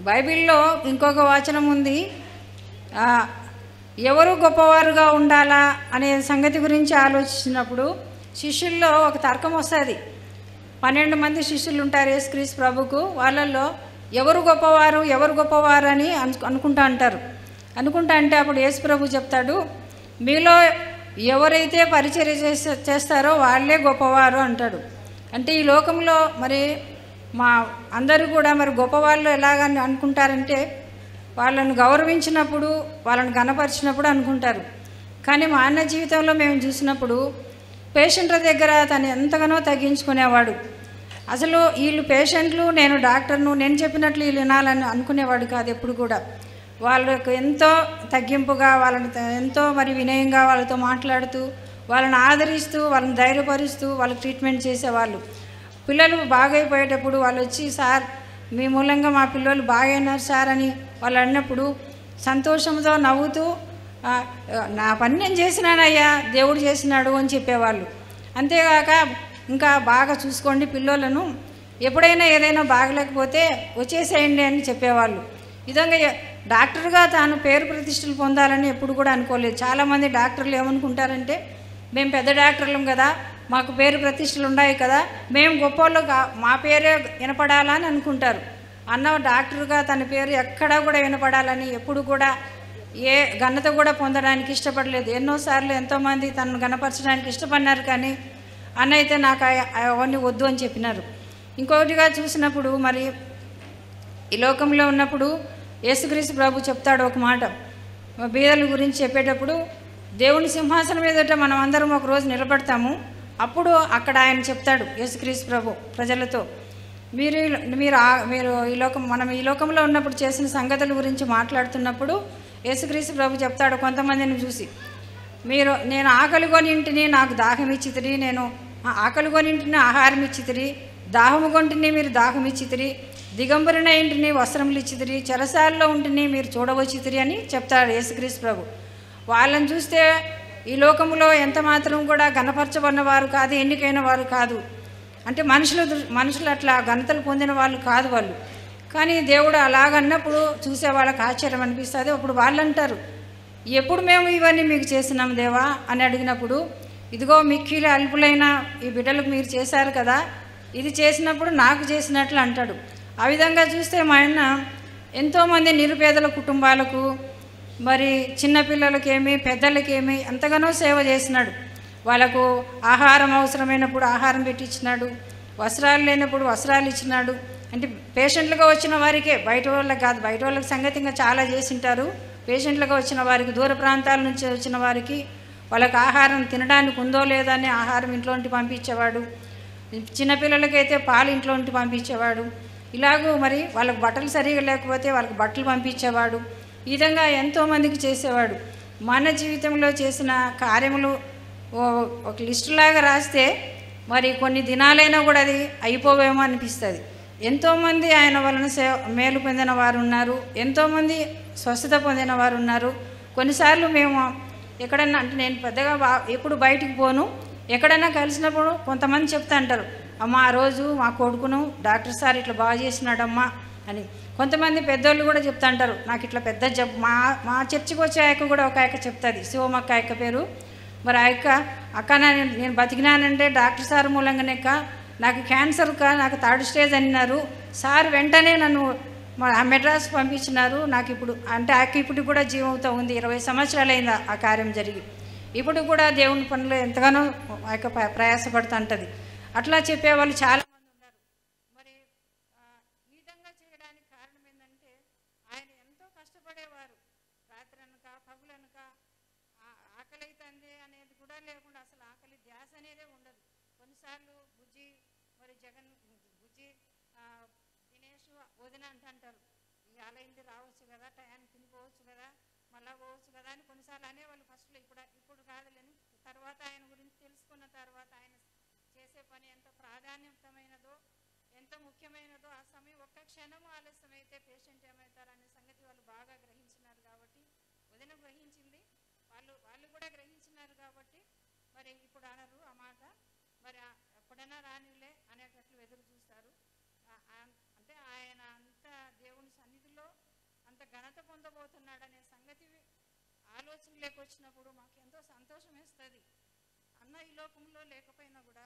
బైబిల్లో ఇంకొక వచనం ఉంది ఆ, ఎవరు గొప్పవారుగా ఉండాలా అనే సంగతి గురించి ఆలోచించినప్పుడు శిష్యుల్లో ఒక తర్కం వస్తుంది పన్నెండు మంది శిష్యులు ఉంటారు యేసుక్రీస్తు ప్రభుకు వాళ్ళల్లో ఎవరు గొప్పవారు ఎవరు గొప్పవారు అని అను అనుకుంటా అంటారు అనుకుంటా అంటే అప్పుడు యేసు ప్రభు చెప్తాడు మీలో ఎవరైతే పరిచర్య చేసే చేస్తారో వాళ్ళే గొప్పవారు అంటాడు అంటే ఈ లోకంలో మరి మా అందరూ కూడా మరి గొప్పవాళ్ళు ఎలాగని అనుకుంటారంటే వాళ్ళని గౌరవించినప్పుడు వాళ్ళని గనపరిచినప్పుడు అనుకుంటారు కానీ మా అన్న జీవితంలో మేము చూసినప్పుడు పేషెంట్ల దగ్గర తను ఎంతగానో తగ్గించుకునేవాడు అసలు వీళ్ళు పేషెంట్లు నేను డాక్టర్ను నేను చెప్పినట్లు వీళ్ళు వినాలని అనుకునేవాడు కాదు ఎప్పుడు కూడా వాళ్ళకు ఎంతో తగ్గింపుగా వాళ్ళని త- ఎంతో మరి వినయంగా వాళ్ళతో మాట్లాడుతూ వాళ్ళని ఆదరిస్తూ వాళ్ళని ధైర్యపరుస్తూ వాళ్ళకి ట్రీట్మెంట్ చేసేవాళ్ళు పిల్లలు బాగైపోయేటప్పుడు వాళ్ళు వచ్చి సార్ మీ మూలంగా మా పిల్లలు బాగైనారు సార్ అని వాళ్ళు అన్నప్పుడు సంతోషంతో నవ్వుతూ "ఆ, నా పని నేను చేసినానయ్యా దేవుడు చేసినాడు అని చెప్పేవాళ్ళు అంతేగాక ఇంకా బాగా చూసుకోండి పిల్లలను ఎప్పుడైనా ఏదైనా బాగలేకపోతే వచ్చేసేయండి అని చెప్పేవాళ్ళు ఈ విధంగా ఎ- డాక్టర్గా తాను పేరు ప్రతిష్టలు పొందాలని ఎప్పుడు కూడా అనుకోలేదు చాలామంది డాక్టర్లు ఏమనుకుంటారంటే మేము పెద్ద డాక్టర్లం కదా మాకు పేరు ప్రతిష్టలు ఉన్నాయి కదా మేము గొప్పోళ్ళు కా- మా పేరే వినపడాలా అని అనుకుంటారు అన్న డాక్టర్గా తన పేరు ఎక్కడా కూడా వినపడాలని ఎప్పుడు కూడా ఏ ఘనత కూడా పొందడానికి ఇష్టపడలేదు ఎన్నోసార్లు ఎంతోమంది తనను గణపరచడానికి ఇష్టపడినారు కానీ అన్న అయితే నాకు అయ- అవన్నీ వద్దు అని చెప్పినారు ఇంకొకటిగా చూసినప్పుడు మరి ఈ లోకంలో ఉన్నప్పుడు యేసుక్రీస్తు ప్రభు చెప్తాడు ఒక మాట బీదల గురించి చెప్పేటప్పుడు దేవుని సింహాసనం ఎదుట మనం అందరం ఒక రోజు నిలబడతాము అప్పుడు అక్కడ ఆయన చెప్తాడు యేసుక్రీస్తు ప్రభు ప్రజలతో మీరు ఈ- మీరు ఆ- మీరు ఈ లోకం మనం ఈ లోకంలో ఉన్నప్పుడు చేసిన సంగతుల గురించి మాట్లాడుతున్నప్పుడు యేసుక్రీస్తు ప్రభు చెప్తాడు కొంతమందిని చూసి మీరు నేను ఆకలి కొనింటిని నాకు దాహం ఇచ్చితిరి నేను ఆ- ఆకలి కొనింటిని ఆహారం ఇచ్చితిరి దాహము కొంటిని మీరు దాహం ఇచ్చితిరి దిగంబరిన ఇంటిని వస్త్రములు ఇచ్చితిరి చెరసాల్లో ఉంటిని మీరు చూడవచ్చితిరి అని చెప్తాడు యేసుక్రీస్తు ప్రభు వాళ్ళని చూస్తే ఈ లోకములో ఎంత మాత్రం కూడా గణపరచబడిన వారు కాదు ఎన్నికైన వారు కాదు అంటే మనుషుల దృ- మనుషులు అట్లా ఘనతలు పొందిన వాళ్ళు కాదు వాళ్ళు కానీ దేవుడు అలాగన్నప్పుడు చూసే వాళ్ళకి ఆశ్చర్యం అనిపిస్తుంది అప్పుడు వాళ్ళు అంటారు ఎప్పుడు మేము ఇవన్నీ మీకు చేసినాం దేవా అని అడిగినప్పుడు ఇదిగో మిక్కిలి అల్పులైన ఈ బిడ్డలకు మీరు చేశారు కదా ఇది చేసినప్పుడు నాకు చేసినట్లు అంటాడు ఆ విధంగా చూస్తే మా ఆయన ఎంతోమంది నిరుపేదల కుటుంబాలకు మరి చిన్నపిల్లలకేమి పెద్దలకేమి ఎంతగానో సేవ చేసినాడు వాళ్ళకు ఆహారం అవసరమైనప్పుడు ఆహారం పెట్టించినాడు వస్త్రాలు లేనప్పుడు వస్త్రాలు ఇచ్చినాడు అంటే పేషెంట్లుగా వచ్చిన వారికే బయట వాళ్ళకి కాదు బయట వాళ్ళకి సంగతి ఇంకా చాలా చేసింటారు పేషెంట్లుగా వచ్చిన వారికి దూర ప్రాంతాల నుంచి వచ్చిన వారికి వాళ్ళకి ఆహారం తినడానికి ఉందో లేదో అని ఆహారం ఇంట్లోంటి పంపించేవాడు చిన్నపిల్లలకైతే పాలు ఇంట్లోంటి పంపించేవాడు ఇలాగూ మరి వాళ్ళకి బట్టలు సరిగా లేకపోతే వాళ్ళకి బట్టలు పంపించేవాడు ఈ విధంగా ఎంతోమందికి చేసేవాడు మన జీవితంలో చేసిన కార్యములు ఓ- ఒక లిస్టులాగా రాస్తే మరి కొన్ని దినాలైనా కూడా అది అయిపోవేమో అనిపిస్తుంది ఎంతోమంది ఆయన వలన సే మేలు పొందిన వారు ఉన్నారు ఎంతోమంది స్వస్థత పొందిన వారు ఉన్నారు కొన్నిసార్లు మేము ఎక్కడన్నా అంటే నేను పెద్దగా బా ఎప్పుడు బయటికి పోను ఎక్కడైనా కలిసినప్పుడు కొంతమంది చెప్తా అంటారు అమ్మ ఆ రోజు మా కొడుకును డాక్టర్ సార్ ఇట్లా బాగా చేసినాడమ్మా అని కొంతమంది పెద్దోళ్ళు కూడా చెప్తా అంటారు నాకు ఇట్లా పెద్ద జబ్ మా మా చర్చికి వచ్చే ఆయక్క కూడా ఒక ఆయక్క చెప్తుంది శివమక్క ఆయక్క పేరు మరి ఆ యొక్క అక్క నేను నేను బతికినానంటే డాక్టర్ సార్ మూలంగానే అక్క నాకు క్యాన్సర్ కా నాకు థర్డ్ స్టేజ్ అన్నారు సార్ వెంటనే నన్ను మా ఆ మెడ్రాస్ పంపించినారు నాకు ఇప్పుడు అంటే ఆకి ఇప్పుడు కూడా జీవంతో ఉంది ఇరవై సంవత్సరాలు అయింది ఆ- ఆ కార్యం జరిగి ఇప్పుడు కూడా దేవుని పనులు ఎంతగానో ఆ యొక్క ప్ర- ప్రయాసపడుతుంటుంది అట్లా చెప్పేవాళ్ళు చాలా మంది ఉన్నారు మరి ఆ, ఈ విధంగా చేయడానికి కారణం ఏంటంటే ఆయన ఎంతో కష్టపడేవారు రాత్రి అనక పగులనక ఆకలి అవుతుంది అనేది కూడా లేకుండా అసలు ఆకలి ధ్యాస అనేదే ఉండదు కొన్నిసార్లు బుజ్జి మరి జగన్ బుజ్జి ఆ, దినేష్ వదిన అంటుంటారు ఇవాళ ఇంటి రావచ్చు కదా టయానికి తినిపోవచ్చు కదా మళ్ళా పోవచ్చు కదా అని కొన్నిసార్లు అనేవాళ్ళు ఫస్ట్లో ఇప్పుడు ఇప్పుడు కాదులేని తర్వాత ఆయన గురించి తెలుసుకున్న తర్వాత ఆయన చేసే పని ఎంత ప్రాధాన్యతమైనదో ఎంత ముఖ్యమైనదో ఆ సమయం ఒక్క క్షణం ఆలస్యం అయితే పేషెంట్ ఏమవుతారు అనే సంగతి వాళ్ళు బాగా గ్రహించినారు కాబట్టి వదిన గ్రహించింది వాళ్ళు వాళ్ళు కూడా గ్రహించినారు కాబట్టి మరి ఇప్పుడు అనరు ఆ మాట మరి ఆ- ఎప్పుడైనా రానిలే అనేటట్లు ఎదురు చూస్తారు ఆ- ఆ- అంటే ఆయన అంత దేవుని సన్నిధిలో ఆలోచన లేకొచ్చినప్పుడు మాకు ఎంతో సంతోషం వేస్తుంది అన్న ఈ లోకంలో లేకపోయినా కూడా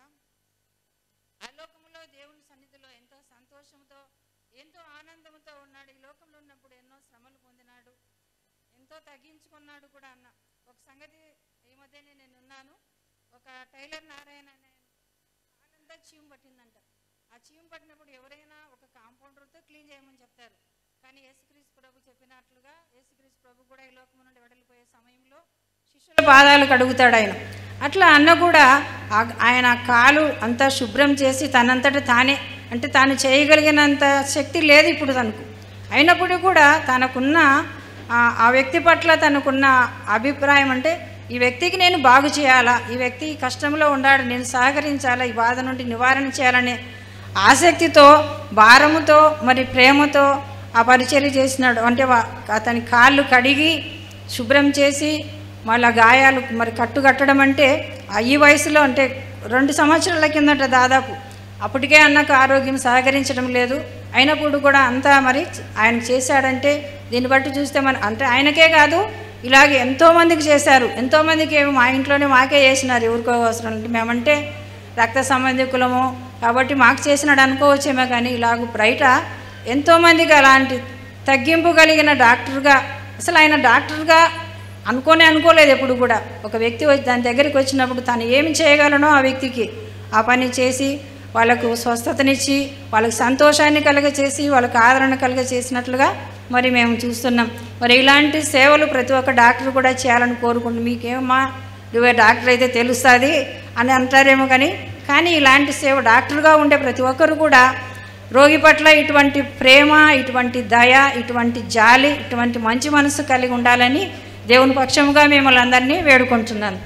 ఆ లోకంలో దేవుని సన్నిధిలో ఎంతో సంతోషంతో ఎంతో ఆనందంతో ఉన్నాడు ఈ లోకంలో ఉన్నప్పుడు ఎన్నో శ్రమలు పొందినాడు ఎంతో తగ్గించుకున్నాడు కూడా అన్న ఒక సంగతి ఈ మధ్యనే నేను ఉన్నాను ఒక టైలర్ నారాయణ అనే కాలంతా చీము పట్టిందంట ఆ చీము పట్టినప్పుడు ఎవరైనా ఒక కాంపౌండర్తో క్లీన్ చేయమని చెప్తారు కానీ యేసుక్రీస్తు ప్రభు చెప్పినట్లుగా యేసుక్రీస్తు ప్రభు కూడా ఈ లోకం నుండి వెడలిపోయే సమయంలో శిష్యుల పాదాలు కడుగుతాడు ఆయన అట్లా అన్న కూడా ఆ- ఆయన కాలు అంతా శుభ్రం చేసి తనంతట తానే అంటే తాను చేయగలిగినంత శక్తి లేదు ఇప్పుడు తనకు అయినప్పుడు కూడా తనకున్న ఆ- ఆ వ్యక్తి పట్ల తనకున్న అభిప్రాయం అంటే ఈ వ్యక్తికి నేను బాగు చేయాలా ఈ వ్యక్తి ఈ కష్టంలో ఉన్నాడు నేను సహకరించాలా ఈ బాధ నుండి నివారణ చేయాలనే ఆసక్తితో భారముతో మరి ప్రేమతో ఆ పరిచర్య చేసినాడు అంటే వా- అతని కాళ్ళు కడిగి శుభ్రం చేసి మళ్ళా గాయాలు మరి కట్టు కట్టడం అంటే ఆ ఈ వయసులో అంటే రెండు సంవత్సరాల కిందట దాదాపు అప్పటికే అన్నకు ఆరోగ్యం సహకరించడం లేదు అయినప్పుడు కూడా అంతా మరి ఆయన చేశాడంటే దీన్ని బట్టి చూస్తే మన అంటే ఆయనకే కాదు ఇలాగే ఎంతోమందికి చేశారు ఎంతోమందికి ఏమో మా ఇంట్లోనే మాకే చేసినారు ఎవరికో అవసరం అంటే మేమంటే రక్త సంబంధికులము కాబట్టి మాకు చేసినాడు అనుకోవచ్చేమో కానీ ఇలాగ బయట ఎంతోమందికి అలాంటి తగ్గింపు కలిగిన డాక్టర్గా అసలు ఆయన డాక్టర్గా అనుకోనే అనుకోలేదు ఎప్పుడు కూడా ఒక వ్యక్తి వచ్చి దాని దగ్గరికి వచ్చినప్పుడు తను ఏమి చేయగలనో ఆ వ్యక్తికి ఆ పని చేసి వాళ్ళకు స్వస్థతనిచ్చి వాళ్ళకి సంతోషాన్ని కలుగచేసి వాళ్ళకి ఆదరణ కలుగ చేసినట్లుగా మరి మేము చూస్తున్నాం మరి ఇలాంటి సేవలు ప్రతి ఒక్క డాక్టర్ కూడా చేయాలని కోరుకుంటున్నాం మీకేమమ్మా నువ్వే డాక్టర్ అయితే తెలుస్తుంది అని అంటారేమో కానీ కానీ ఇలాంటి సేవ డాక్టర్గా ఉండే ప్రతి ఒక్కరు కూడా రోగి పట్ల ఇటువంటి ప్రేమ ఇటువంటి దయ ఇటువంటి జాలి ఇటువంటి మంచి మనసు కలిగి ఉండాలని దేవుని పక్షముగా మిమ్మల్ని అందరినీ వేడుకుంటున్నాను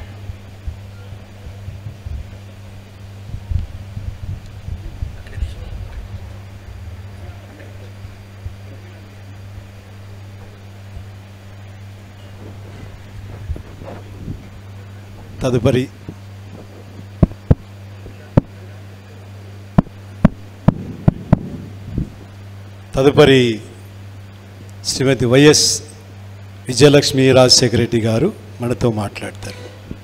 తదుపరి తదుపరి శ్రీమతి వైఎస్ విజయలక్ష్మి రాజశేఖర రెడ్డి గారు మనతో మాట్లాడతారు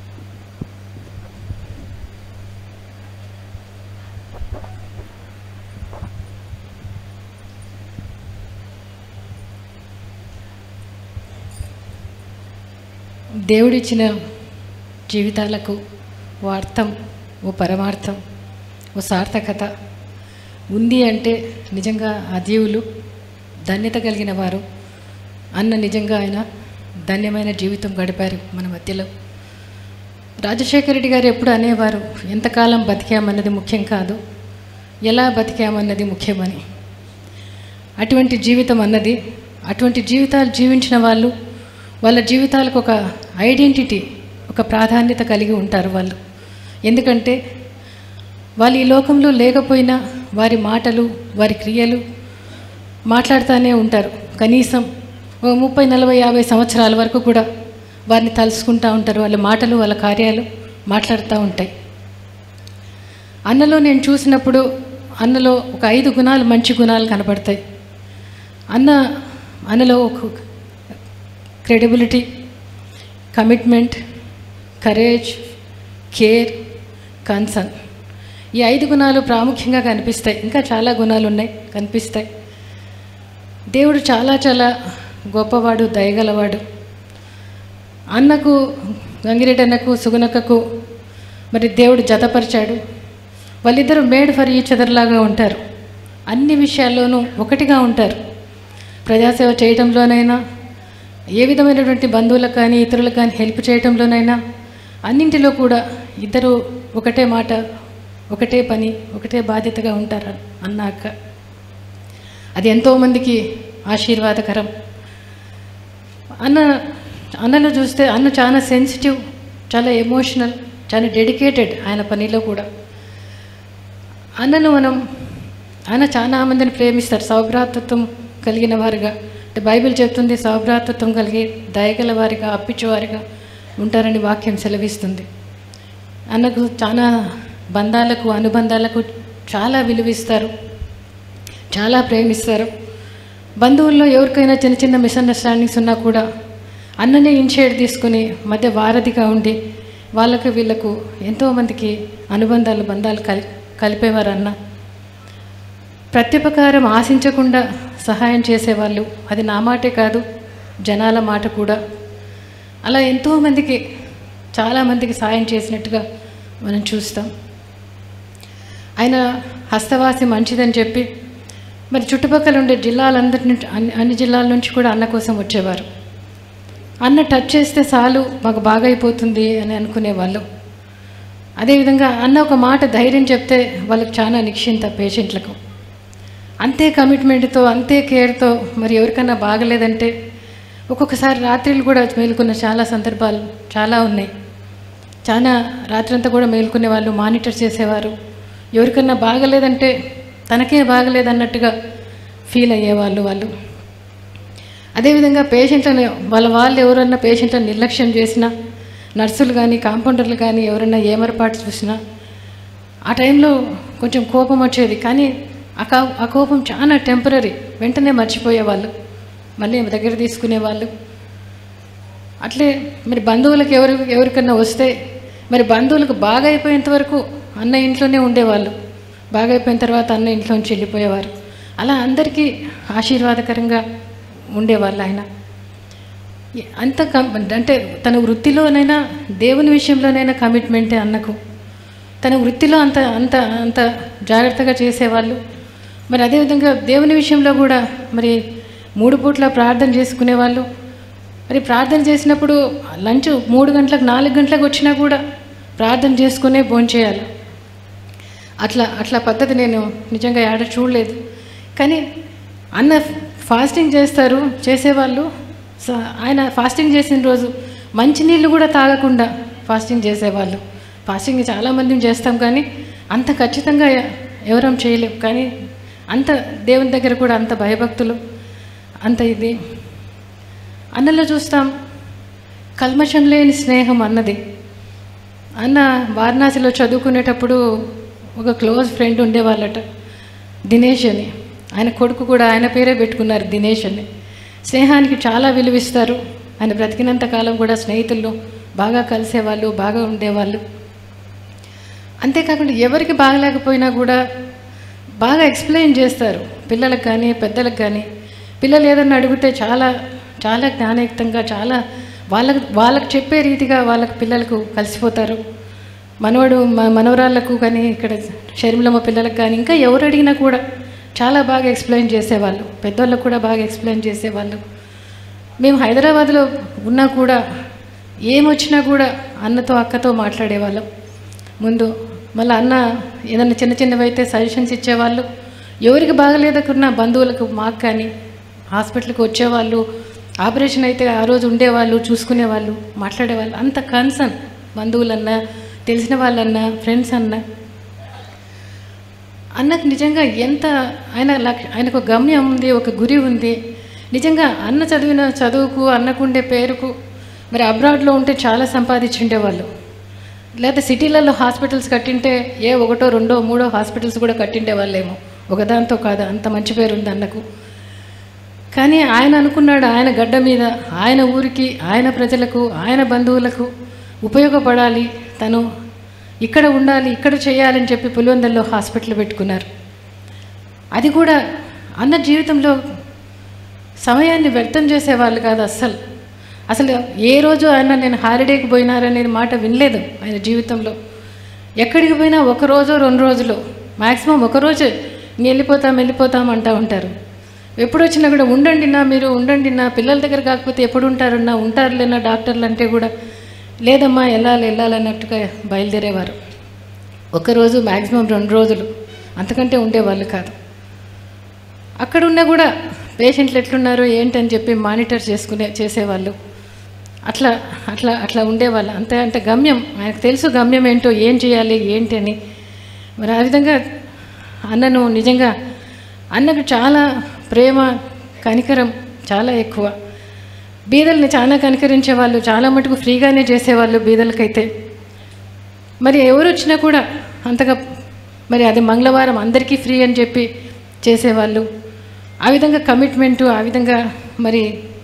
దేవుడిచ్చిన జీవితాలకు ఓ అర్థం ఓ పరమార్థం ఓ సార్థకత ఉంది అంటే నిజంగా ఆ జీవులు ధన్యత కలిగిన వారు అన్న నిజంగా ఆయన ధన్యమైన జీవితం గడిపారు మన మధ్యలో రాజశేఖర రెడ్డి గారు ఎప్పుడు అనేవారు ఎంతకాలం బతికామన్నది ముఖ్యం కాదు ఎలా బతికామన్నది ముఖ్యమని అటువంటి జీవితం అన్నది అటువంటి జీవితాలు జీవించిన వాళ్ళు వాళ్ళ జీవితాలకు ఒక ఐడెంటిటీ ఒక ప్రాధాన్యత కలిగి ఉంటారు వాళ్ళు ఎందుకంటే వాళ్ళు ఈ లోకంలో లేకపోయినా వారి మాటలు వారి క్రియలు మాట్లాడుతూనే ఉంటారు కనీసం ఓ ముప్పై నలభై యాభై సంవత్సరాల వరకు కూడా వారిని తలుసుకుంటూ ఉంటారు వాళ్ళ మాటలు వాళ్ళ కార్యాలు మాట్లాడుతూ ఉంటాయి అన్నలో నేను చూసినప్పుడు అన్నలో ఒక ఐదు గుణాలు మంచి గుణాలు కనపడతాయి అన్న అన్నలో ఒక credibility commitment courage care concern ఈ ఐదు గుణాలు ప్రాముఖ్యంగా కనిపిస్తాయి ఇంకా చాలా గుణాలు ఉన్నాయి కనిపిస్తాయి దేవుడు చాలా చాలా గొప్పవాడు దయగలవాడు అన్నకు గంగిరెడ్డి అన్నకు సుగుణక్కకు మరి దేవుడు జతపరిచాడు వాళ్ళిద్దరూ మేడ్ ఫర్ ఈచ్ అదర్ లాగా ఉంటారు అన్ని విషయాల్లోనూ ఒకటిగా ఉంటారు ప్రజాసేవ చేయటంలోనైనా ఏ విధమైనటువంటి బంధువులకు కానీ ఇతరులకు కానీ హెల్ప్ చేయటంలోనైనా అన్నింటిలో కూడా ఇద్దరు ఒకటే మాట ఒకటే పని ఒకటే బాధ్యతగా ఉంటారు అన్న అక్క అది ఎంతోమందికి ఆశీర్వాదకరం అన్న అన్నను చూస్తే అన్న చాలా సెన్సిటివ్ చాలా ఎమోషనల్ చాలా డెడికేటెడ్ ఆయన పనిలో కూడా అన్నను మనం ఆయన చాలా మందిని ప్రేమిస్తారు సౌభ్రాతృత్వం కలిగిన వారుగా అంటే బైబిల్ చెప్తుంది సౌభ్రాతృత్వం కలిగి దయగల వారిగా అప్పించేవారిగా ఉంటారని వాక్యం సెలవిస్తుంది అన్నకు చాలా బంధాలకు అనుబంధాలకు చాలా విలువిస్తారు చాలా ప్రేమిస్తారు బంధువుల్లో ఎవరికైనా చిన్న చిన్న మిస్అండర్స్టాండింగ్స్ ఉన్నా కూడా అన్ననే ఇన్షేడ్ తీసుకుని మధ్య వారధిగా ఉండి వాళ్ళకు వీళ్ళకు ఎంతోమందికి అనుబంధాలు బంధాలు కలి కలిపేవారు అన్న ప్రత్యుపకారం ఆశించకుండా సహాయం చేసేవాళ్ళు అది నా మాటే కాదు జనాల మాట కూడా అలా ఎంతోమందికి చాలామందికి సాయం చేసినట్టుగా మనం చూస్తాం ఆయన హస్తవాసి మంచిదని చెప్పి మరి చుట్టుపక్కల ఉండే జిల్లాలందరి నుంచి అన్ని అన్ని జిల్లాల నుంచి కూడా అన్న కోసం వచ్చేవారు అన్న టచ్ చేస్తే చాలు మాకు బాగైపోతుంది అని అనుకునేవాళ్ళు అదేవిధంగా అన్న ఒక మాట ధైర్యం చెప్తే వాళ్ళకి చాలా నిక్షింత పేషెంట్లకు అంతే కమిట్మెంట్తో అంతే కేర్తో మరి ఎవరికన్నా బాగలేదంటే ఒక్కొక్కసారి రాత్రిలు కూడా మేలుకున్న చాలా సందర్భాలు చాలా ఉన్నాయి చాలా రాత్రంతా కూడా మేలుకునే వాళ్ళు మానిటర్ చేసేవారు ఎవరికన్నా బాగలేదంటే తనకే బాగలేదన్నట్టుగా ఫీల్ అయ్యేవాళ్ళు వాళ్ళు అదేవిధంగా పేషెంట్లను వాళ్ళ వాళ్ళు ఎవరన్నా పేషెంట్లను నిర్లక్ష్యం చేసినా నర్సులు కానీ కాంపౌండర్లు కానీ ఎవరైనా ఏమరపాటు చూసినా ఆ టైంలో కొంచెం కోపం వచ్చేది కానీ ఆ కా ఆ కోపం చాలా టెంపరీ వెంటనే మర్చిపోయేవాళ్ళు మళ్ళీ దగ్గర తీసుకునేవాళ్ళు అట్లే మరి బంధువులకు ఎవరు ఎవరికన్నా వస్తే మరి బంధువులకు బాగా అయిపోయేంత వరకు అన్న ఇంట్లోనే ఉండేవాళ్ళు బాగా అయిపోయిన తర్వాత అన్న ఇంట్లోంచి వెళ్ళిపోయేవారు అలా అందరికీ ఆశీర్వాదకరంగా ఉండేవాళ్ళు ఆయన అంత కం అంటే తన వృత్తిలోనైనా దేవుని విషయంలోనైనా కమిట్మెంటే అన్నకు తన వృత్తిలో అంత అంత అంత జాగ్రత్తగా చేసేవాళ్ళు మరి అదేవిధంగా దేవుని విషయంలో కూడా మరి మూడు పూట్ల ప్రార్థన చేసుకునేవాళ్ళు మరి ప్రార్థన చేసినప్పుడు లంచ్ మూడు గంటలకు నాలుగు గంటలకు వచ్చినా కూడా ప్రార్థన చేసుకునే భోంచేయాలి అట్లా అట్లా పద్ధతి నేను నిజంగా ఆడ చూడలేదు కానీ అన్న ఫాస్టింగ్ చేస్తారు చేసేవాళ్ళు స- ఆయన ఫాస్టింగ్ చేసిన రోజు మంచినీళ్ళు కూడా తాగకుండా ఫాస్టింగ్ చేసేవాళ్ళు ఫాస్టింగ్ చాలామంది చేస్తాం కానీ అంత ఖచ్చితంగా ఎవరం చేయలేం కానీ అంత దేవుని దగ్గర కూడా అంత భయభక్తులు అంత ఇది అన్నలో చూస్తాం కల్మషం లేని స్నేహం అన్నది అన్న వారణాసిలో చదువుకునేటప్పుడు ఒక క్లోజ్ ఫ్రెండ్ ఉండేవాళ్ళట దినేష్ అని ఆయన కొడుకు కూడా ఆయన పేరే పెట్టుకున్నారు దినేష్ అని స్నేహానికి చాలా విలువిస్తారు ఆయన బ్రతికినంత కాలం కూడా స్నేహితులు బాగా కలిసేవాళ్ళు బాగా ఉండేవాళ్ళు అంతేకాకుండా ఎవరికి బాగలేకపోయినా కూడా బాగా ఎక్స్ప్లెయిన్ చేస్తారు పిల్లలకు కానీ పెద్దలకు కానీ పిల్లలు ఏదన్నా అడిగితే చాలా చాలా జ్ఞానయుక్తంగా చాలా వాళ్ళకు వాళ్ళకు చెప్పే రీతిగా వాళ్ళకు పిల్లలకు కలిసిపోతారు మనవడు మ- మనవరాళ్ళకు కానీ ఇక్కడ షర్మిలమ్మ పిల్లలకు కానీ ఇంకా ఎవరు అడిగినా కూడా చాలా బాగా ఎక్స్ప్లెయిన్ చేసేవాళ్ళు పెద్దోళ్ళకు కూడా బాగా ఎక్స్ప్లెయిన్ చేసేవాళ్ళు మేము హైదరాబాద్లో ఉన్నా కూడా ఏమొచ్చినా కూడా అన్నతో అక్కతో మాట్లాడేవాళ్ళం ముందు మళ్ళీ అన్న ఏదన్నా చిన్న చిన్నవి అయితే సజెషన్స్ ఇచ్చేవాళ్ళు ఎవరికి బాగలేదకున్న బంధువులకు మాకు కానీ హాస్పిటల్కి వచ్చేవాళ్ళు ఆపరేషన్ అయితే ఆ రోజు ఉండేవాళ్ళు చూసుకునేవాళ్ళు మాట్లాడేవాళ్ళు అంత కన్సర్న్ బంధువులన్నా తెలిసిన వాళ్ళన్నా ఫ్రెండ్స్ అన్నా అన్నకు నిజంగా ఎంత ఆయన లక్ష ఆయనకు ఒక గమ్యం ఉంది ఒక గురి ఉంది నిజంగా అన్న చదివిన చదువుకు అన్నకుండే పేరుకు మరి అబ్రాడ్లో ఉంటే చాలా సంపాదించుండేవాళ్ళు లేదా సిటీలలో హాస్పిటల్స్ కట్టింటే ఏ ఒకటో రెండో మూడో హాస్పిటల్స్ కూడా కట్టిండే వాళ్ళేమో ఒకదాంతో కాదు అంత మంచి పేరు ఉంది అన్నకు కానీ ఆయన అనుకున్నాడు ఆయన గడ్డ మీద ఆయన ఊరికి ఆయన ప్రజలకు ఆయన బంధువులకు ఉపయోగపడాలి తను ఇక్కడ ఉండాలి ఇక్కడ చేయాలని చెప్పి పులివెందల్లో హాస్పిటల్ పెట్టుకున్నారు అది కూడా అన్న జీవితంలో సమయాన్ని వ్యర్థం చేసేవాళ్ళు కాదు అస్సలు అసలు ఏ రోజు ఆయన నేను హాలిడేకి పోయినారనేది మాట వినలేదు ఆయన జీవితంలో ఎక్కడికి పోయినా ఒక రోజు రెండు రోజులు మ్యాక్సిమం ఒక రోజు ఇంక వెళ్ళిపోతాం వెళ్ళిపోతాం అంటూ ఉంటారు ఎప్పుడు వచ్చినా కూడా ఉండండి నా మీరు ఉండండి నా పిల్లల దగ్గర కాకపోతే ఎప్పుడు ఉంటారన్నా ఉంటారులేనా డాక్టర్లు అంటే కూడా లేదమ్మా వెళ్ళాలి వెళ్ళాలన్నట్టుగా బయలుదేరేవారు ఒకరోజు మ్యాక్సిమం రెండు రోజులు అంతకంటే ఉండేవాళ్ళు కాదు అక్కడ ఉన్నా కూడా పేషెంట్లు ఎట్లున్నారో ఏంటని చెప్పి మానిటర్ చేసుకునే చేసేవాళ్ళు అట్లా అట్లా అట్లా ఉండేవాళ్ళు అంతే అంటే గమ్యం ఆయనకు తెలుసు గమ్యం ఏంటో ఏం చేయాలి ఏంటి అని మరి ఆ విధంగా అన్నను నిజంగా అన్నకు చాలా ప్రేమ కనికరం చాలా ఎక్కువ బీదల్ని చాలా కనికరించే వాళ్ళు చాలా మటుకు ఫ్రీగానే చేసేవాళ్ళు బీదలకైతే మరి ఎవరు వచ్చినా కూడా అంతగా మరి అది మంగళవారం అందరికీ ఫ్రీ అని చెప్పి చేసేవాళ్ళు ఆ విధంగా కమిట్మెంటు ఆ విధంగా మరి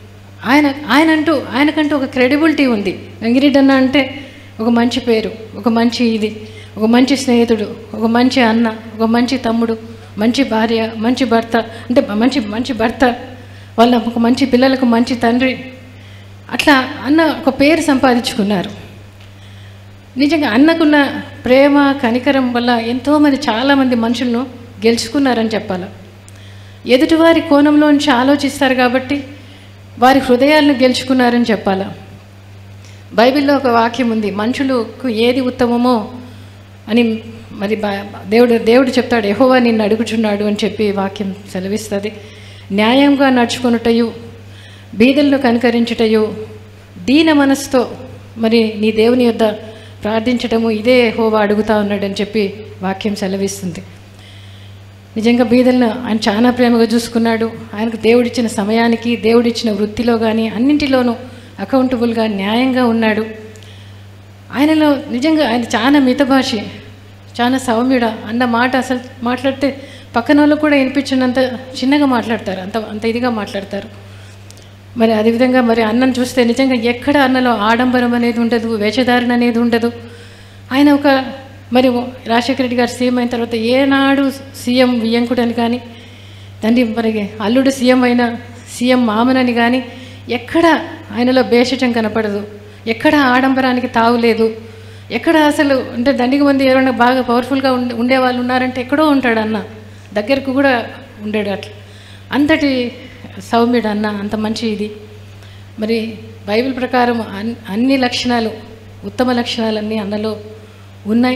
ఆయన ఆయన అంటూ ఆయనకంటూ ఒక క్రెడిబిలిటీ ఉంది వెంగిరెడ్డి అన్న అంటే ఒక మంచి పేరు ఒక మంచి ఇది ఒక మంచి స్నేహితుడు ఒక మంచి అన్న ఒక మంచి తమ్ముడు మంచి భార్య మంచి భర్త అంటే మంచి మంచి భర్త వాళ్ళ ఒక మంచి పిల్లలకు మంచి తండ్రి అట్లా అన్న ఒక పేరు సంపాదించుకున్నారు నిజంగా అన్నకున్న ప్రేమ కనికరం వల్ల ఎంతోమంది చాలామంది మనుషులను గెలుచుకున్నారని చెప్పాలి ఎదుటివారి కోణంలోంచి ఆలోచిస్తారు కాబట్టి వారి హృదయాలను గెలుచుకున్నారని చెప్పాలా బైబిల్లో ఒక వాక్యం ఉంది మనుషులకు ఏది ఉత్తమమో అని మరి బా- దేవుడు దేవుడు చెప్తాడు ఎహోవా నిన్ను అడుగుచున్నాడు అని చెప్పి వాక్యం సెలవిస్తుంది న్యాయంగా నడుచుకొనుటయు బీదలను కనుకరించుటయు దీన మనసుతో మరి నీ దేవుని యొద్ద ప్రార్థించటము ఇదే హోవా అడుగుతా ఉన్నాడని చెప్పి వాక్యం సెలవిస్తుంది నిజంగా బీదలను ఆయన చాలా ప్రేమగా చూసుకున్నాడు ఆయనకు దేవుడిచ్చిన సమయానికి దేవుడిచ్చిన వృత్తిలో కానీ అన్నింటిలోనూ అకౌంటబుల్గా న్యాయంగా ఉన్నాడు ఆయనలో నిజంగా ఆయన చాలా మితభాషి చాలా సౌమ్యుడ అన్న మాట అసలు మాట్లాడితే పక్కన వాళ్ళు కూడా వినిపించినంత చిన్నగా మాట్లాడతారు అంత అంత ఇదిగా మాట్లాడతారు మరి అదేవిధంగా మరి అన్నం చూస్తే నిజంగా ఎక్కడ అన్నలో ఆడంబరం అనేది ఉండదు వేషధారణ అనేది ఉండదు ఆయన ఒక మరి రాజశేఖర రెడ్డి గారు సీఎం అయిన తర్వాత ఏనాడు సీఎం వియ్యంకుడని కానీ తండ్రి మరి అల్లుడు సీఎం అయిన సీఎం మామనని కానీ ఎక్కడ ఆయనలో భేషజం కనపడదు ఎక్కడ ఆడంబరానికి తావు లేదు ఎక్కడ అసలు అంటే దండికి మంది ఎవరైనా బాగా పవర్ఫుల్గా ఉండే ఉండేవాళ్ళు ఉన్నారంటే ఎక్కడో ఉంటాడు అన్న దగ్గరకు కూడా ఉండేడు అట్లా అంతటి సౌమ్యుడు అన్న అంత మంచి ఇది మరి బైబిల్ ప్రకారం అన్ అన్ని లక్షణాలు ఉత్తమ లక్షణాలన్నీ అన్నలో ఉన్నాయి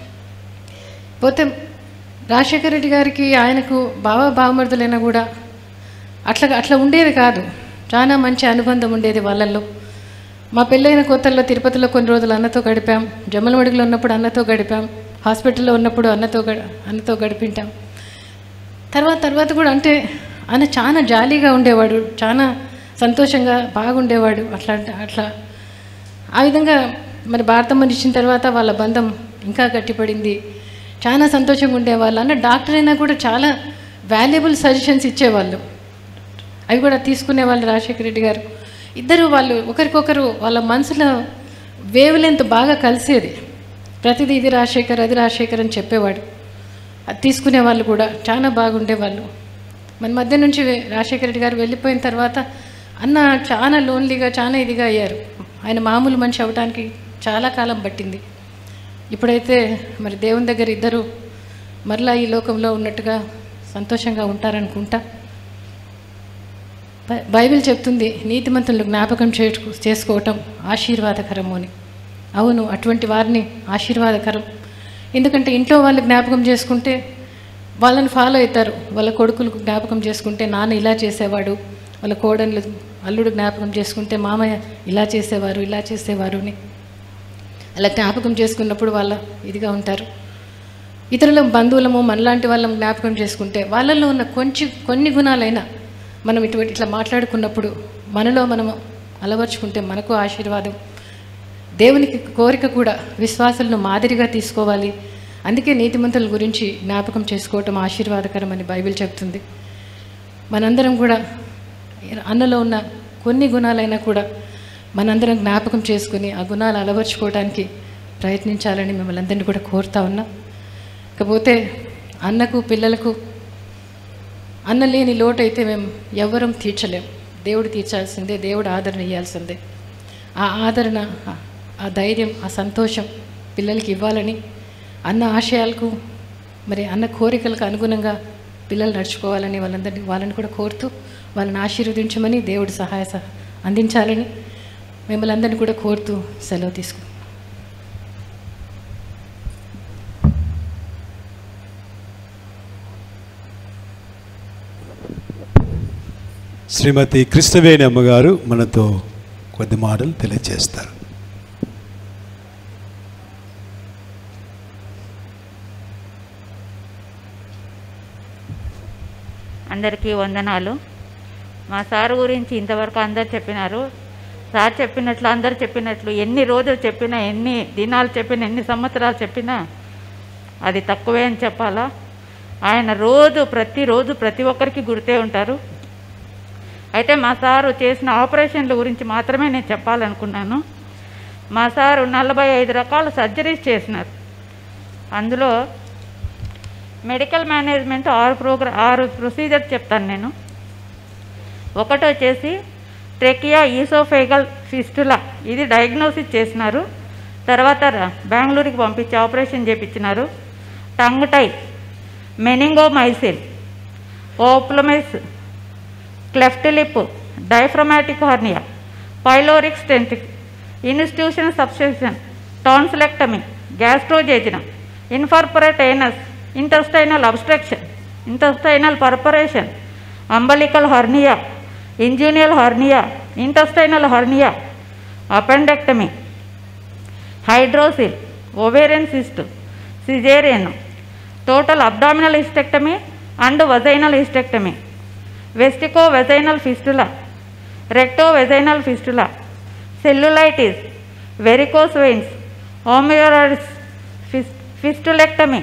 పోతే రాజశేఖర రెడ్డి గారికి ఆయనకు బావ బావమరుదులైనా కూడా అట్లా అట్లా ఉండేది కాదు చాలా మంచి అనుబంధం ఉండేది వాళ్ళల్లో మా పెళ్ళైన కొత్తల్లో తిరుపతిలో కొన్ని రోజులు అన్నతో గడిపాం జమ్మలమడుగులో ఉన్నప్పుడు అన్నతో గడిపాం హాస్పిటల్లో ఉన్నప్పుడు అన్నతో గ అన్నతో గడిపింటాం తర్వాత తర్వాత కూడా అంటే ఆయన చాలా జాలీగా ఉండేవాడు చాలా సంతోషంగా బాగుండేవాడు అట్లా అంటే అట్లా ఆ విధంగా మరి భారతమ్మని ఇచ్చిన తర్వాత వాళ్ళ బంధం ఇంకా గట్టిపడింది చాలా సంతోషంగా ఉండేవాళ్ళు అన్న డాక్టర్ అయినా కూడా చాలా వాల్యుబుల్ సజెషన్స్ ఇచ్చేవాళ్ళు అవి కూడా తీసుకునేవాళ్ళు రాజశేఖర రెడ్డి గారు ఇద్దరు వాళ్ళు ఒకరికొకరు వాళ్ళ మనసులో వేవ్ లెంత్ బాగా కలిసేది ప్రతిదీ ఇది రాజశేఖర్ అది రాజశేఖర్ అని చెప్పేవాడు అది తీసుకునే వాళ్ళు కూడా చాలా బాగుండేవాళ్ళు మన మధ్య నుంచి రాజశేఖర రెడ్డి గారు వెళ్ళిపోయిన తర్వాత అన్న చాలా లోన్లీగా చాలా ఇదిగా అయ్యారు ఆయన మామూలు మనిషి అవడానికి చాలా కాలం పట్టింది ఇప్పుడైతే మరి దేవుని దగ్గర ఇద్దరు మరలా ఈ లోకంలో ఉన్నట్టుగా సంతోషంగా ఉంటారనుకుంటా బై- బైబిల్ చెప్తుంది నీతిమంతులను జ్ఞాపకం చేసుకు చేసుకోవటం ఆశీర్వాదకరము అని అవును అటువంటి వారిని ఆశీర్వాదకరం ఎందుకంటే ఇంట్లో వాళ్ళు జ్ఞాపకం చేసుకుంటే వాళ్ళని ఫాలో అవుతారు వాళ్ళ కొడుకులకు జ్ఞాపకం చేసుకుంటే నాన్న ఇలా చేసేవాడు వాళ్ళ కోడళ్ళు అల్లుడు జ్ఞాపకం చేసుకుంటే మామయ్య ఇలా చేసేవారు ఇలా చేసేవారు అని అలా జ్ఞాపకం చేసుకున్నప్పుడు వాళ్ళ ఇదిగా ఉంటారు ఇతరుల బంధువులము మనలాంటి వాళ్ళం జ్ఞాపకం చేసుకుంటే వాళ్ళలో ఉన్న కొంచెం కొన్ని గుణాలైనా మనం ఇటువంటి ఇట్లా మాట్లాడుకున్నప్పుడు మనలో మనము అలవర్చుకుంటే మనకు ఆశీర్వాదం దేవునికి కోరిక కూడా విశ్వాసాలను మాదిరిగా తీసుకోవాలి అందుకే నీతిమంతుల గురించి జ్ఞాపకం చేసుకోవటం ఆశీర్వాదకరమని బైబిల్ చెప్తుంది మనందరం కూడా అన్నలో ఉన్న కొన్ని గుణాలైనా కూడా మనందరం జ్ఞాపకం చేసుకుని ఆ గుణాలు అలవర్చుకోవడానికి ప్రయత్నించాలని మిమ్మల్ని అందరినీ కూడా కోరుతా ఉన్నా ఇకపోతే అన్నకు పిల్లలకు అన్న లేని లోటు అయితే మేము ఎవ్వరం తీర్చలేం దేవుడు తీర్చాల్సిందే దేవుడు ఆదరణ ఇవ్వాల్సిందే ఆ ఆదరణ ఆ- ఆ ధైర్యం ఆ సంతోషం పిల్లలకి ఇవ్వాలని అన్న ఆశయాలకు మరి అన్న కోరికలకు అనుగుణంగా పిల్లలు నడుచుకోవాలని వాళ్ళందరినీ వాళ్ళని కూడా కోరుతూ వాళ్ళని ఆశీర్వదించమని దేవుడు సహాయ సహ అందించాలని మిమ్మల్ని అందరినీ కూడా కోరుతూ సెలవు తీసుకు శ్రీమతి కృష్ణవేణి అమ్మగారు మనతో కొద్ది మాటలు తెలియజేస్తారు అందరికీ వందనాలు మా సార్ గురించి ఇంతవరకు అందరు చెప్పినారు సార్ చెప్పినట్లు అందరు చెప్పినట్లు ఎన్ని రోజులు చెప్పినా ఎన్ని దినాలు చెప్పినా ఎన్ని సంవత్సరాలు చెప్పినా అది తక్కువే అని చెప్పాలా ఆయన రోజు ప్రతిరోజు ప్రతి ఒక్కరికి గుర్తే ఉంటారు అయితే మా సారు చేసిన ఆపరేషన్ల గురించి మాత్రమే నేను చెప్పాలనుకున్నాను మా సారు నలభై ఐదు రకాల సర్జరీస్ చేసినారు అందులో మెడికల్ మేనేజ్మెంట్ ఆరు ప్రోగ్రా ఆరు ప్రొసీజర్ చెప్తాను నేను ఒకటి వచ్చేసి ట్రెకియా ఈసోఫేగల్ ఫిస్టులా ఇది డయాగ్నోసిస్ చేసినారు తర్వాత ర- బెంగళూరుకి పంపించి ఆపరేషన్ చేపించినారు టంగ్ టై మెనింగోమైసిల్ ఓప్లమెస్ cleft lip diaphragmatic hernia pyloric stenotic intussusception tonsillectomy gastrojejunostomy imperforate anus intestinal obstruction intestinal perforation umbilical hernia inguinal hernia intestinal hernia appendectomy hydrocele ovarian cyst caesarean total abdominal hysterectomy and vaginal hysterectomy vesico vaginal fistula recto vaginal fistula cellulitis varicose veins haemorrhoids ఫిస్ fistulectomy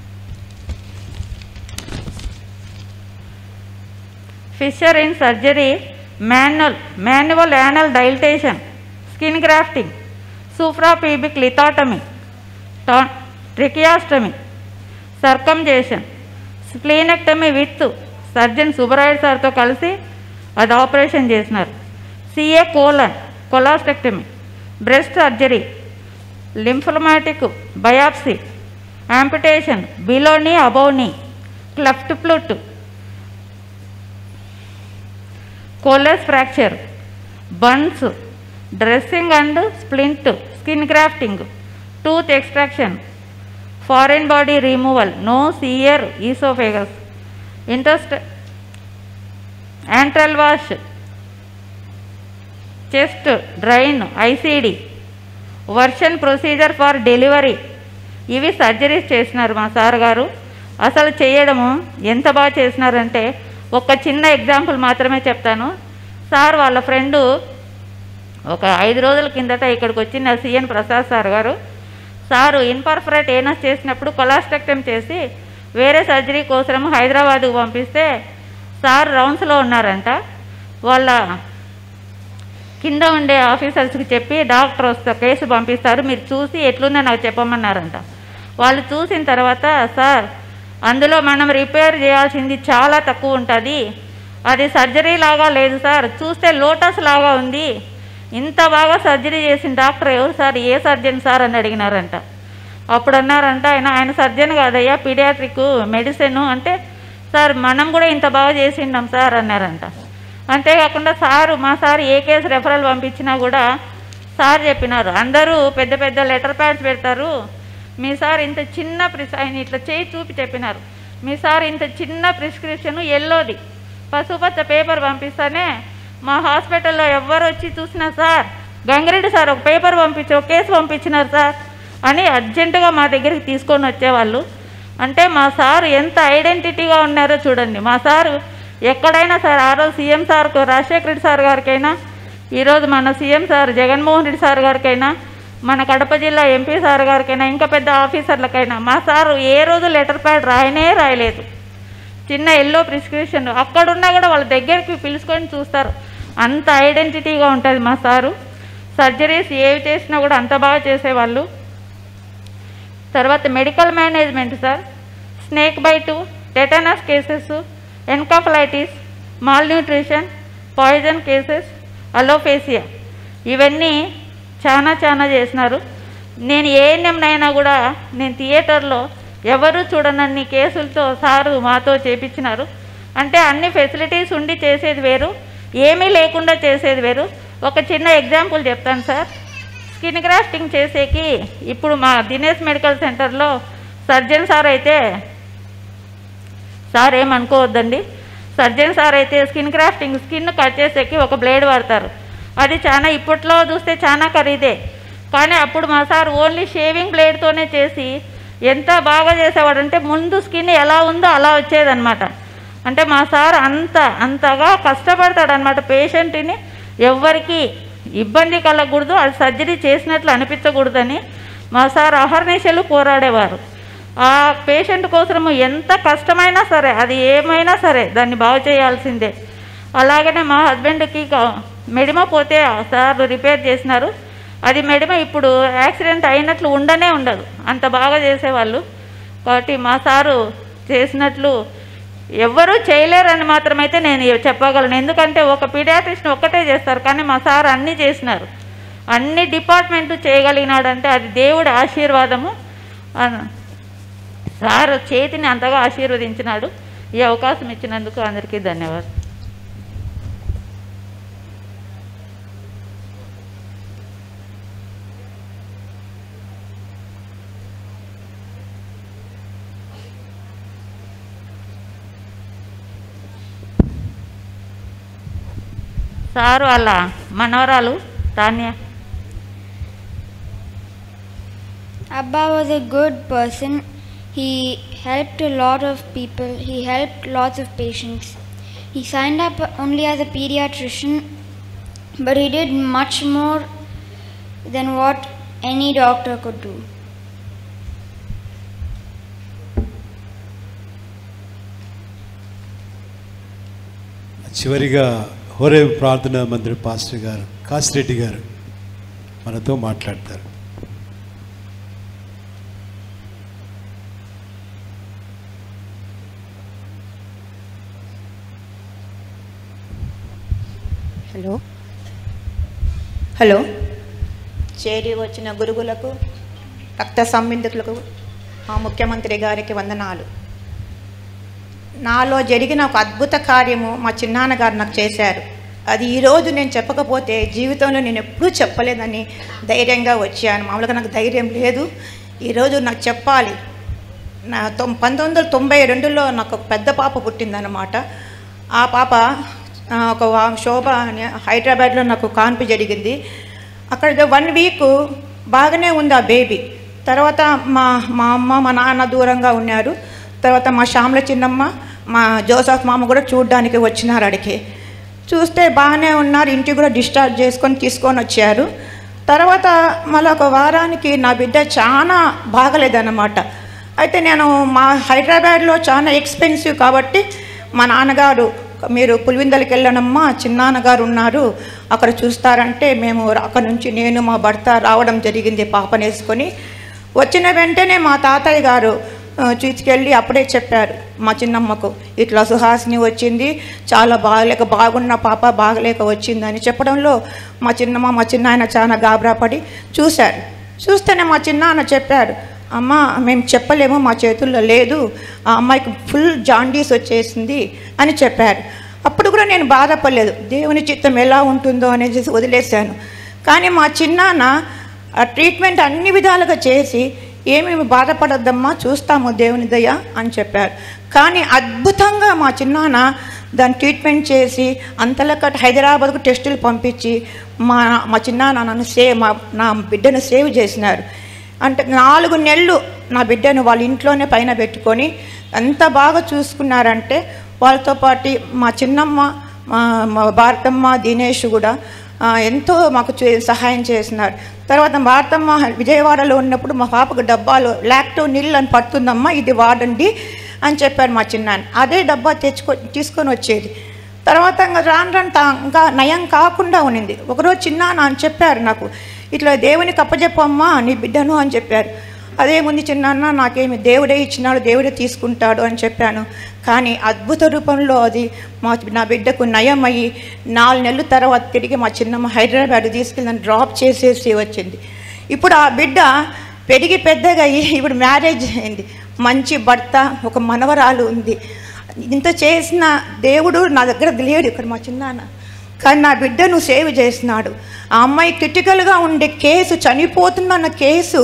fissure in surgery manual manual anal dilatation skin grafting suprapubic lithotomy టా tracheostomy circumcision splenectomy with surgeon Subbarayudu సార్తో కలిసి అది operation చేసినారు CA colon colostomy breast surgery lymphomatic biopsy amputation బిలోని అబౌని club foot Colles fracture burns dressing and splint skin grafting tooth extraction foreign body removal nose ear oesophagus ఇంట్రెస్ట్ antral wash chest drain ICD version procedure for delivery ఇవి surgeries చేసినారు మా sir గారు అసలు చేయడము ఎంత బాగా చేసినారంటే ఒక చిన్న ఎగ్జాంపుల్ మాత్రమే చెప్తాను సార్ వాళ్ళ ఫ్రెండు ఒక ఐదు రోజుల కిందట ఇక్కడికి వచ్చిన CN Prasad sir garu sir imperforate anus చేసినప్పుడు కొలాస్టెక్టమ్ చేసి వేరే సర్జరీ కోసం హైదరాబాద్కు పంపిస్తే సార్ రౌండ్స్లో ఉన్నారంట వాళ్ళ కింద ఉండే ఆఫీసర్స్కి చెప్పి డాక్టర్ వస్తే కేసు పంపిస్తారు మీరు చూసి ఎట్లుందో నాకు చెప్పమన్నారంట వాళ్ళు చూసిన తర్వాత సార్ అందులో మనం రిపేర్ చేయాల్సింది చాలా తక్కువ ఉంటుంది అది సర్జరీ లాగా లేదు సార్ చూస్తే లోటస్ లాగా ఉంది ఇంత బాగా సర్జరీ చేసిన డాక్టర్ ఎవరు సార్ ఏ సర్జన్ సార్ అని అడిగినారంట అప్పుడు అన్నారంట ఆయన ఆయన సర్జన్ కాదయ్యా పీడియాట్రిక్ మెడిసిన్ అంటే సార్ మనం కూడా ఇంత బాగా చేసిండాం సార్ అన్నారంట అంతేకాకుండా సారు మా సార్ ఏ కేసు రెఫరల్ పంపించినా కూడా సార్ చెప్పినారు అందరూ పెద్ద పెద్ద లెటర్ ప్యాడ్స్ పెడతారు మీ సార్ ఇంత చిన్న ప్రిస్ ఆయన ఇట్లా చేయి చూపి చెప్పినారు మీ సార్ ఇంత చిన్న ప్రిస్క్రిప్షన్ ఎల్లోది పసుపచ్చ పేపర్ పంపిస్తానే మా హాస్పిటల్లో ఎవ్వరు వచ్చి చూసినా సార్ గంగిరెడ్డి సార్ ఒక పేపర్ పంపించి ఒక కేసు పంపించినారు సార్ అని అర్జెంటుగా మా దగ్గరికి తీసుకొని వచ్చేవాళ్ళు అంటే మా సార్ ఎంత ఐడెంటిటీగా ఉన్నారో చూడండి మా సారు ఎక్కడైనా సార్ ఆ రోజు CM sir Rajasekhara Reddy sir గారికైనా ఈరోజు మన CM sir Jaganmohan Reddy sir గారికైనా మన కడప జిల్లా ఎంపీ సార్ గారికైనా ఇంకా పెద్ద ఆఫీసర్లకైనా మా సారు ఏ రోజు లెటర్ ప్యాడ్ రాయనే రాయలేదు చిన్న ఎల్లో ప్రిస్క్రిప్షన్ అక్కడున్నా కూడా వాళ్ళ దగ్గరికి పిలుచుకొని చూస్తారు అంత ఐడెంటిటీగా ఉంటుంది మా సారు సర్జరీస్ ఏవి చేసినా కూడా అంత బాగా చేసేవాళ్ళు తర్వాత medical management sir snake bite tetanus cases encephalitis malnutrition poison cases alopecia ఇవన్నీ చాలా చాలా చేసినారు నేను ఏఎన్ఎంనైనా కూడా నేను థియేటర్లో ఎవరు చూడనన్ని కేసులతో సారు మాతో చేపించినారు అంటే అన్ని ఫెసిలిటీస్ ఉండి చేసేది వేరు ఏమీ లేకుండా చేసేది వేరు ఒక చిన్న ఎగ్జాంపుల్ చెప్తాను సార్ స్కిన్ గ్రాఫ్టింగ్ చేసేకి ఇప్పుడు మా దినేష్ మెడికల్ సెంటర్లో సర్జన్ సార్ అయితే సార్ ఏమనుకోవద్దండి సర్జన్ సార్ అయితే స్కిన్ గ్రాఫ్టింగ్ స్కిన్ కట్ చేసేకి ఒక బ్లేడ్ వాడతారు అది చాలా ఇప్పట్లో చూస్తే చాలా ఖరీదే కానీ అప్పుడు మా సార్ ఓన్లీ షేవింగ్ బ్లేడ్తోనే చేసి ఎంత బాగా చేసేవాడంటే ముందు స్కిన్ ఎలా ఉందో అలా వచ్చేదన్నమాట అంటే మా సార్ అంత అంతగా కష్టపడతాడనమాట పేషెంట్ని ఎవ్వరికి ఇబ్బంది కలగకూడదు అది సర్జరీ చేసినట్లు అనిపించకూడదని మా సార్ అహర్నిశలు పోరాడేవారు ఆ పేషెంట్ కోసము ఎంత కష్టమైనా సరే అది ఏమైనా సరే దాన్ని బాగు చేయాల్సిందే అలాగనే మా హస్బెండ్కి క- మెడిమ పోతే సార్ రిపేర్ చేసినారు అది మెడిమ ఇప్పుడు యాక్సిడెంట్ అయినట్లు ఉండనే ఉండదు అంత బాగా చేసేవాళ్ళు కాబట్టి మా సారు చేసినట్లు ఎవ్వరూ చేయలేరని మాత్రమైతే నేను చెప్పగలను ఎందుకంటే ఒక పీడియాట్రిస్ట్ ఒక్కటే చేస్తారు కానీ మా సార్ అన్నీ చేసినారు అన్ని డిపార్ట్మెంట్ చేయగలిగినాడంటే అది దేవుడి ఆశీర్వాదము అన- సార్ చేతిని అంతగా ఆశీర్వదించినాడు ఈ అవకాశం ఇచ్చినందుకు అందరికీ ధన్యవాదాలు సారు వాళ్ళ మనవరాలు Tanya Abba was a good person. He helped a lot of people. He helped lots of patients. He signed up only as a pediatrician, but he did much more than what any doctor could do. చివరిగా హోరే ప్రార్థన మందిర pastor గారు కాసిరెడ్డి గారు మనతో మాట్లాడతారు hello hello చేరి వచ్చిన గురువులకు రక్త సంబంధికులకు మా ముఖ్యమంత్రి గారికి వందనాలు నాలో జరిగిన ఒక అద్భుత కార్యము మా చిన్నాన్నగారు నాకు చేశారు అది ఈరోజు నేను చెప్పకపోతే జీవితంలో నేను ఎప్పుడూ చెప్పలేదని ధైర్యంగా వచ్చాను మామూలుగా నాకు ధైర్యం లేదు ఈరోజు నాకు చెప్పాలి నా తొం పంతొమ్మిది వందల తొంభై రెండులో నాకు ఒక పెద్ద పాప పుట్టిందన్నమాట ఆ పాప ఆ, ఒక వా- శోభ అని హైదరాబాద్లో నాకు కాన్పు జరిగింది అక్కడ వన్ వీక్ బాగానే ఉంది ఆ బేబీ తర్వాత మా మా అమ్మ మా నాన్న దూరంగా ఉన్నారు తర్వాత మా శ్యామల చిన్నమ్మ మా జోసఫ్ మామ కూడా చూడ్డానికి వచ్చినారు అడిగి చూస్తే బాగానే ఉన్నారు ఇంటికి కూడా డిశ్చార్జ్ చేసుకొని తీసుకొని వచ్చారు తర్వాత మళ్ళీ ఒక వారానికి నా బిడ్డ చాలా బాగలేదన్నమాట అయితే నేను మా హైదరాబాద్లో చాలా ఎక్స్పెన్సివ్ కాబట్టి మా నాన్నగారు మీరు పులివిందలకి వెళ్ళనమ్మా చిన్నాన్నగారు ఉన్నారు అక్కడ చూస్తారంటే మేము అక్కడ నుంచి నేను మా భర్త రావడం జరిగింది పాపనేసుకొని వచ్చిన వెంటనే మా తాతయ్య గారు ఆ, తీసుకెళ్ళి అప్పుడే చెప్పారు మా చిన్నమ్మకు ఇట్లా సుహాసిని వచ్చింది చాలా బాగలేక బాగున్న పాప బాగలేక వచ్చిందని చెప్పడంలో మా చిన్నమ్మ మా చిన్నాయన చాలా గాబరా పడి చూశారు చూస్తేనే మా చిన్నాన్న చెప్పారు అమ్మ మేము చెప్పలేము మా చేతుల్లో లేదు ఆ అమ్మాయికి ఫుల్ జాండీస్ వచ్చేసింది అని చెప్పారు అప్పుడు కూడా నేను బాధపడలేదు దేవుని చిత్తం ఎలా ఉంటుందో అనేసి వదిలేశాను కానీ మా చిన్నాన్న ఆ ట్రీట్మెంట్ అన్ని విధాలుగా చేసి ఏమేమి బాధపడొద్దమ్మా చూస్తాము దేవుని దయ అని చెప్పారు కానీ అద్భుతంగా మా చిన్నాన్న దాన్ని ట్రీట్మెంట్ చేసి అంతలక హైదరాబాద్కు టెస్టులు పంపించి మా మా చిన్నాన్న నన్ను సేవ్ మా నా బిడ్డను సేవ్ చేసినారు అంటే నాలుగు నెలలు నా బిడ్డను వాళ్ళ ఇంట్లోనే పైన పెట్టుకొని ఎంత బాగా చూసుకున్నారంటే వాళ్ళతో పాటు మా చిన్నమ్మ మా మా భారతమ్మ దినేష్ కూడా ఆ, ఎంతో మాకు చే- సహాయం చేసినారు తర్వాత భారతమ్మ విజయవాడలో ఉన్నప్పుడు మా పాపకు డబ్బాలో లాక్టో నీళ్ళు అని పడుతుందమ్మా ఇది వాడండి అని చెప్పారు మా చిన్నాన్న అదే డబ్బా తెచ్చుకో తీసుకొని వచ్చేది తర్వాత ఇంకా రాను రాను తా- ఇంకా నయం కాకుండా ఉన్నింది ఒకరోజు చిన్నాన్న అని చెప్పారు నాకు ఇట్లా దేవునికి అప్పచెప్పమ్మా నీ బిడ్డను అని చెప్పారు అదేముంది చిన్నాన్న నాకేమి దేవుడే ఇచ్చినాడు దేవుడే తీసుకుంటాడు అని చెప్పాను కానీ అద్భుత రూపంలో అది మా నా బిడ్డకు నయం అయ్యి నాలుగు నెలల తర్వాత తిరిగి మా చిన్నమ్మ హైదరాబాద్ తీసుకెళ్ళి నన్ను డ్రాప్ చేసేసి వచ్చింది ఇప్పుడు ఆ బిడ్డ పెరిగి పెద్దగా అయ్యి ఇప్పుడు మ్యారేజ్ అయింది మంచి భర్త ఒక మనవరాలు ఉంది ఇంత చేసిన దేవుడు నా దగ్గర లేడు ఇక్కడ మా చిన్నాన్న కానీ నా బిడ్డను సేవ్ చేసినాడు ఆ అమ్మాయి క్రిటికల్గా ఉండే కేసు చనిపోతుందన్న కేసు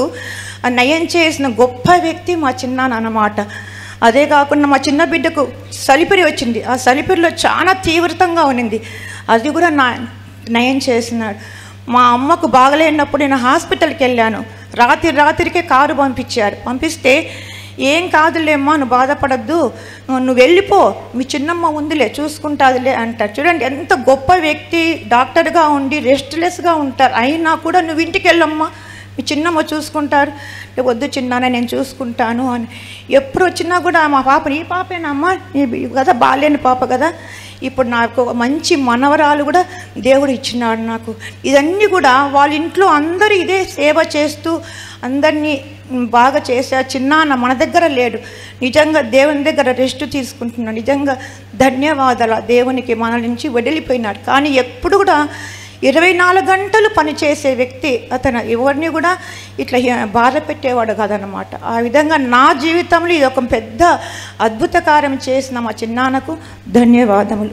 నయం చేసిన గొప్ప వ్యక్తి మా చిన్నాన్న అన్నమాట అదే కాకుండా మా చిన్న బిడ్డకు సలిపిరి వచ్చింది ఆ సలిపిరిలో చాలా తీవ్రతంగా ఉన్నింది అది కూడా నా నయం చేసినాడు మా అమ్మకు బాగలేనప్పుడు నేను హాస్పిటల్కి వెళ్ళాను రాత్రి రాత్రికే కారు పంపించారు పంపిస్తే ఏం కాదులేమ్మా నువ్వు బాధపడద్దు నువ్వు వెళ్ళిపో మీ చిన్నమ్మ ఉందిలే చూసుకుంటాదిలే అంటారు చూడండి ఎంత గొప్ప వ్యక్తి డాక్టర్గా ఉండి రెస్ట్లెస్గా ఉంటారు అయినా కూడా నువ్వు ఇంటికి వెళ్ళమ్మా మీ చిన్నమ్మ చూసుకుంటారు "ఏ వద్దు చిన్నాన నేను చూసుకుంటాను అని ఎప్పుడు వచ్చినా కూడా మా పాప ఈ పాపేనమ్మా నీ కదా బాలేని పాప కదా ఇప్పుడు నాకు ఒక మంచి మనవరాలు కూడా దేవుడు ఇచ్చినాడు నాకు ఇదన్నీ కూడా వాళ్ళ ఇంట్లో అందరూ ఇదే సేవ చేస్తూ అందరినీ మ్, బాగా చేశారు చిన్నాన్న మన దగ్గర లేడు నిజంగా దేవుని దగ్గర రెస్ట్ తీసుకుంటున్నాడు నిజంగా ధన్యవాదాలు ఆ దేవునికి మన నుంచి వదిలిపోయినాడు కానీ ఎప్పుడు కూడా ఇరవై నాలుగు గంటలు పనిచేసే వ్యక్తి అతను ఎవరిని కూడా ఇట్లా హి- బాధ పెట్టేవాడు కాదనమాట ఆ విధంగా నా జీవితంలో ఇది ఒక పెద్ద అద్భుత కార్యం చేసిన మా చిన్నాన్నకు ధన్యవాదములు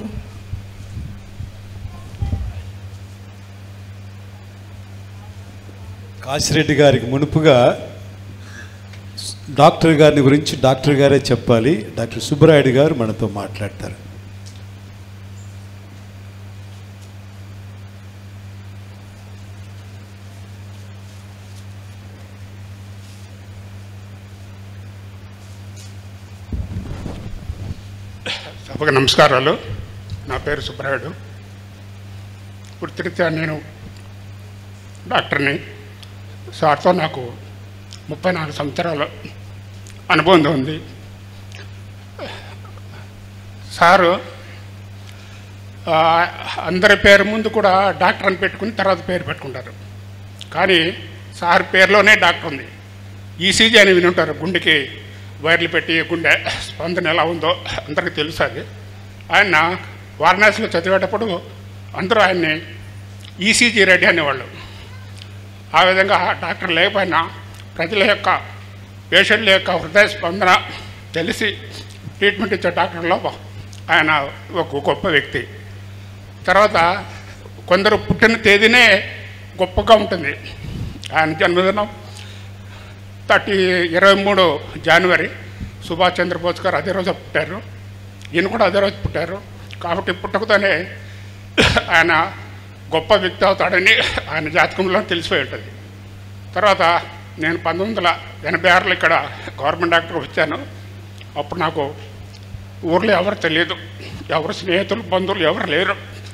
కాశిరెడ్డి గారికి మునుపుగా డాక్టర్ గారిని గురించి డాక్టర్ గారే చెప్పాలి డాక్టర్ సుబ్బరాయుడు గారు మనతో మాట్లాడతారు సభకు నమస్కారాలు నా పేరు సుబ్బరాయుడు వృత్తిరీత్యా నేను డాక్టర్ని సార్తో నాకు ముప్పై నాలుగు సంవత్సరాల అనుభవం ఉంది సారు ఆ, అందరి పేరు ముందు కూడా డాక్టర్ అని పెట్టుకుని తర్వాత పేరు పెట్టుకుంటారు కానీ సార్ పేరులోనే డాక్టర్ ఉంది ఈసీజీ అని విని ఉంటారు గుండెకి వైర్లు పెట్టి గుండె స్పందన ఎలా ఉందో అందరికీ తెలుసు అది ఆయన వారణాసిలో చదివేటప్పుడు అందరూ ఆయన్ని ఈసీజీ రెడ్డి అనేవాళ్ళు ఆ విధంగా డాక్టర్ లేకపోయినా ప్రజల యొక్క పేషెంట్ల యొక్క హృదయ స్పందన తెలిసి ట్రీట్మెంట్ ఇచ్చే డాక్టర్లో ఆయన ఒక గొప్ప వ్యక్తి తర్వాత కొందరు పుట్టిన తేదీనే గొప్పగా ఉంటుంది ఆయన జన్మదినం థర్టీ ఇరవై మూడు జనవరి సుభాష్ చంద్రబోస్ గారు అదే రోజు పుట్టారు ఈయన కూడా అదే రోజు పుట్టారు కాబట్టి పుట్టకతోనే ఆయన గొప్ప వ్యక్తి అవుతాడని ఆయన జాతకంలో తెలిసిపోయి ఉంటుంది తర్వాత నేను పంతొమ్మిది వందల ఎనభై ఆరులో ఇక్కడ గవర్నమెంట్ డాక్టర్ వచ్చాను అప్పుడు నాకు ఊర్లో ఎవరు తెలియదు ఎవరు స్నేహితులు బంధువులు ఎవరు లేరు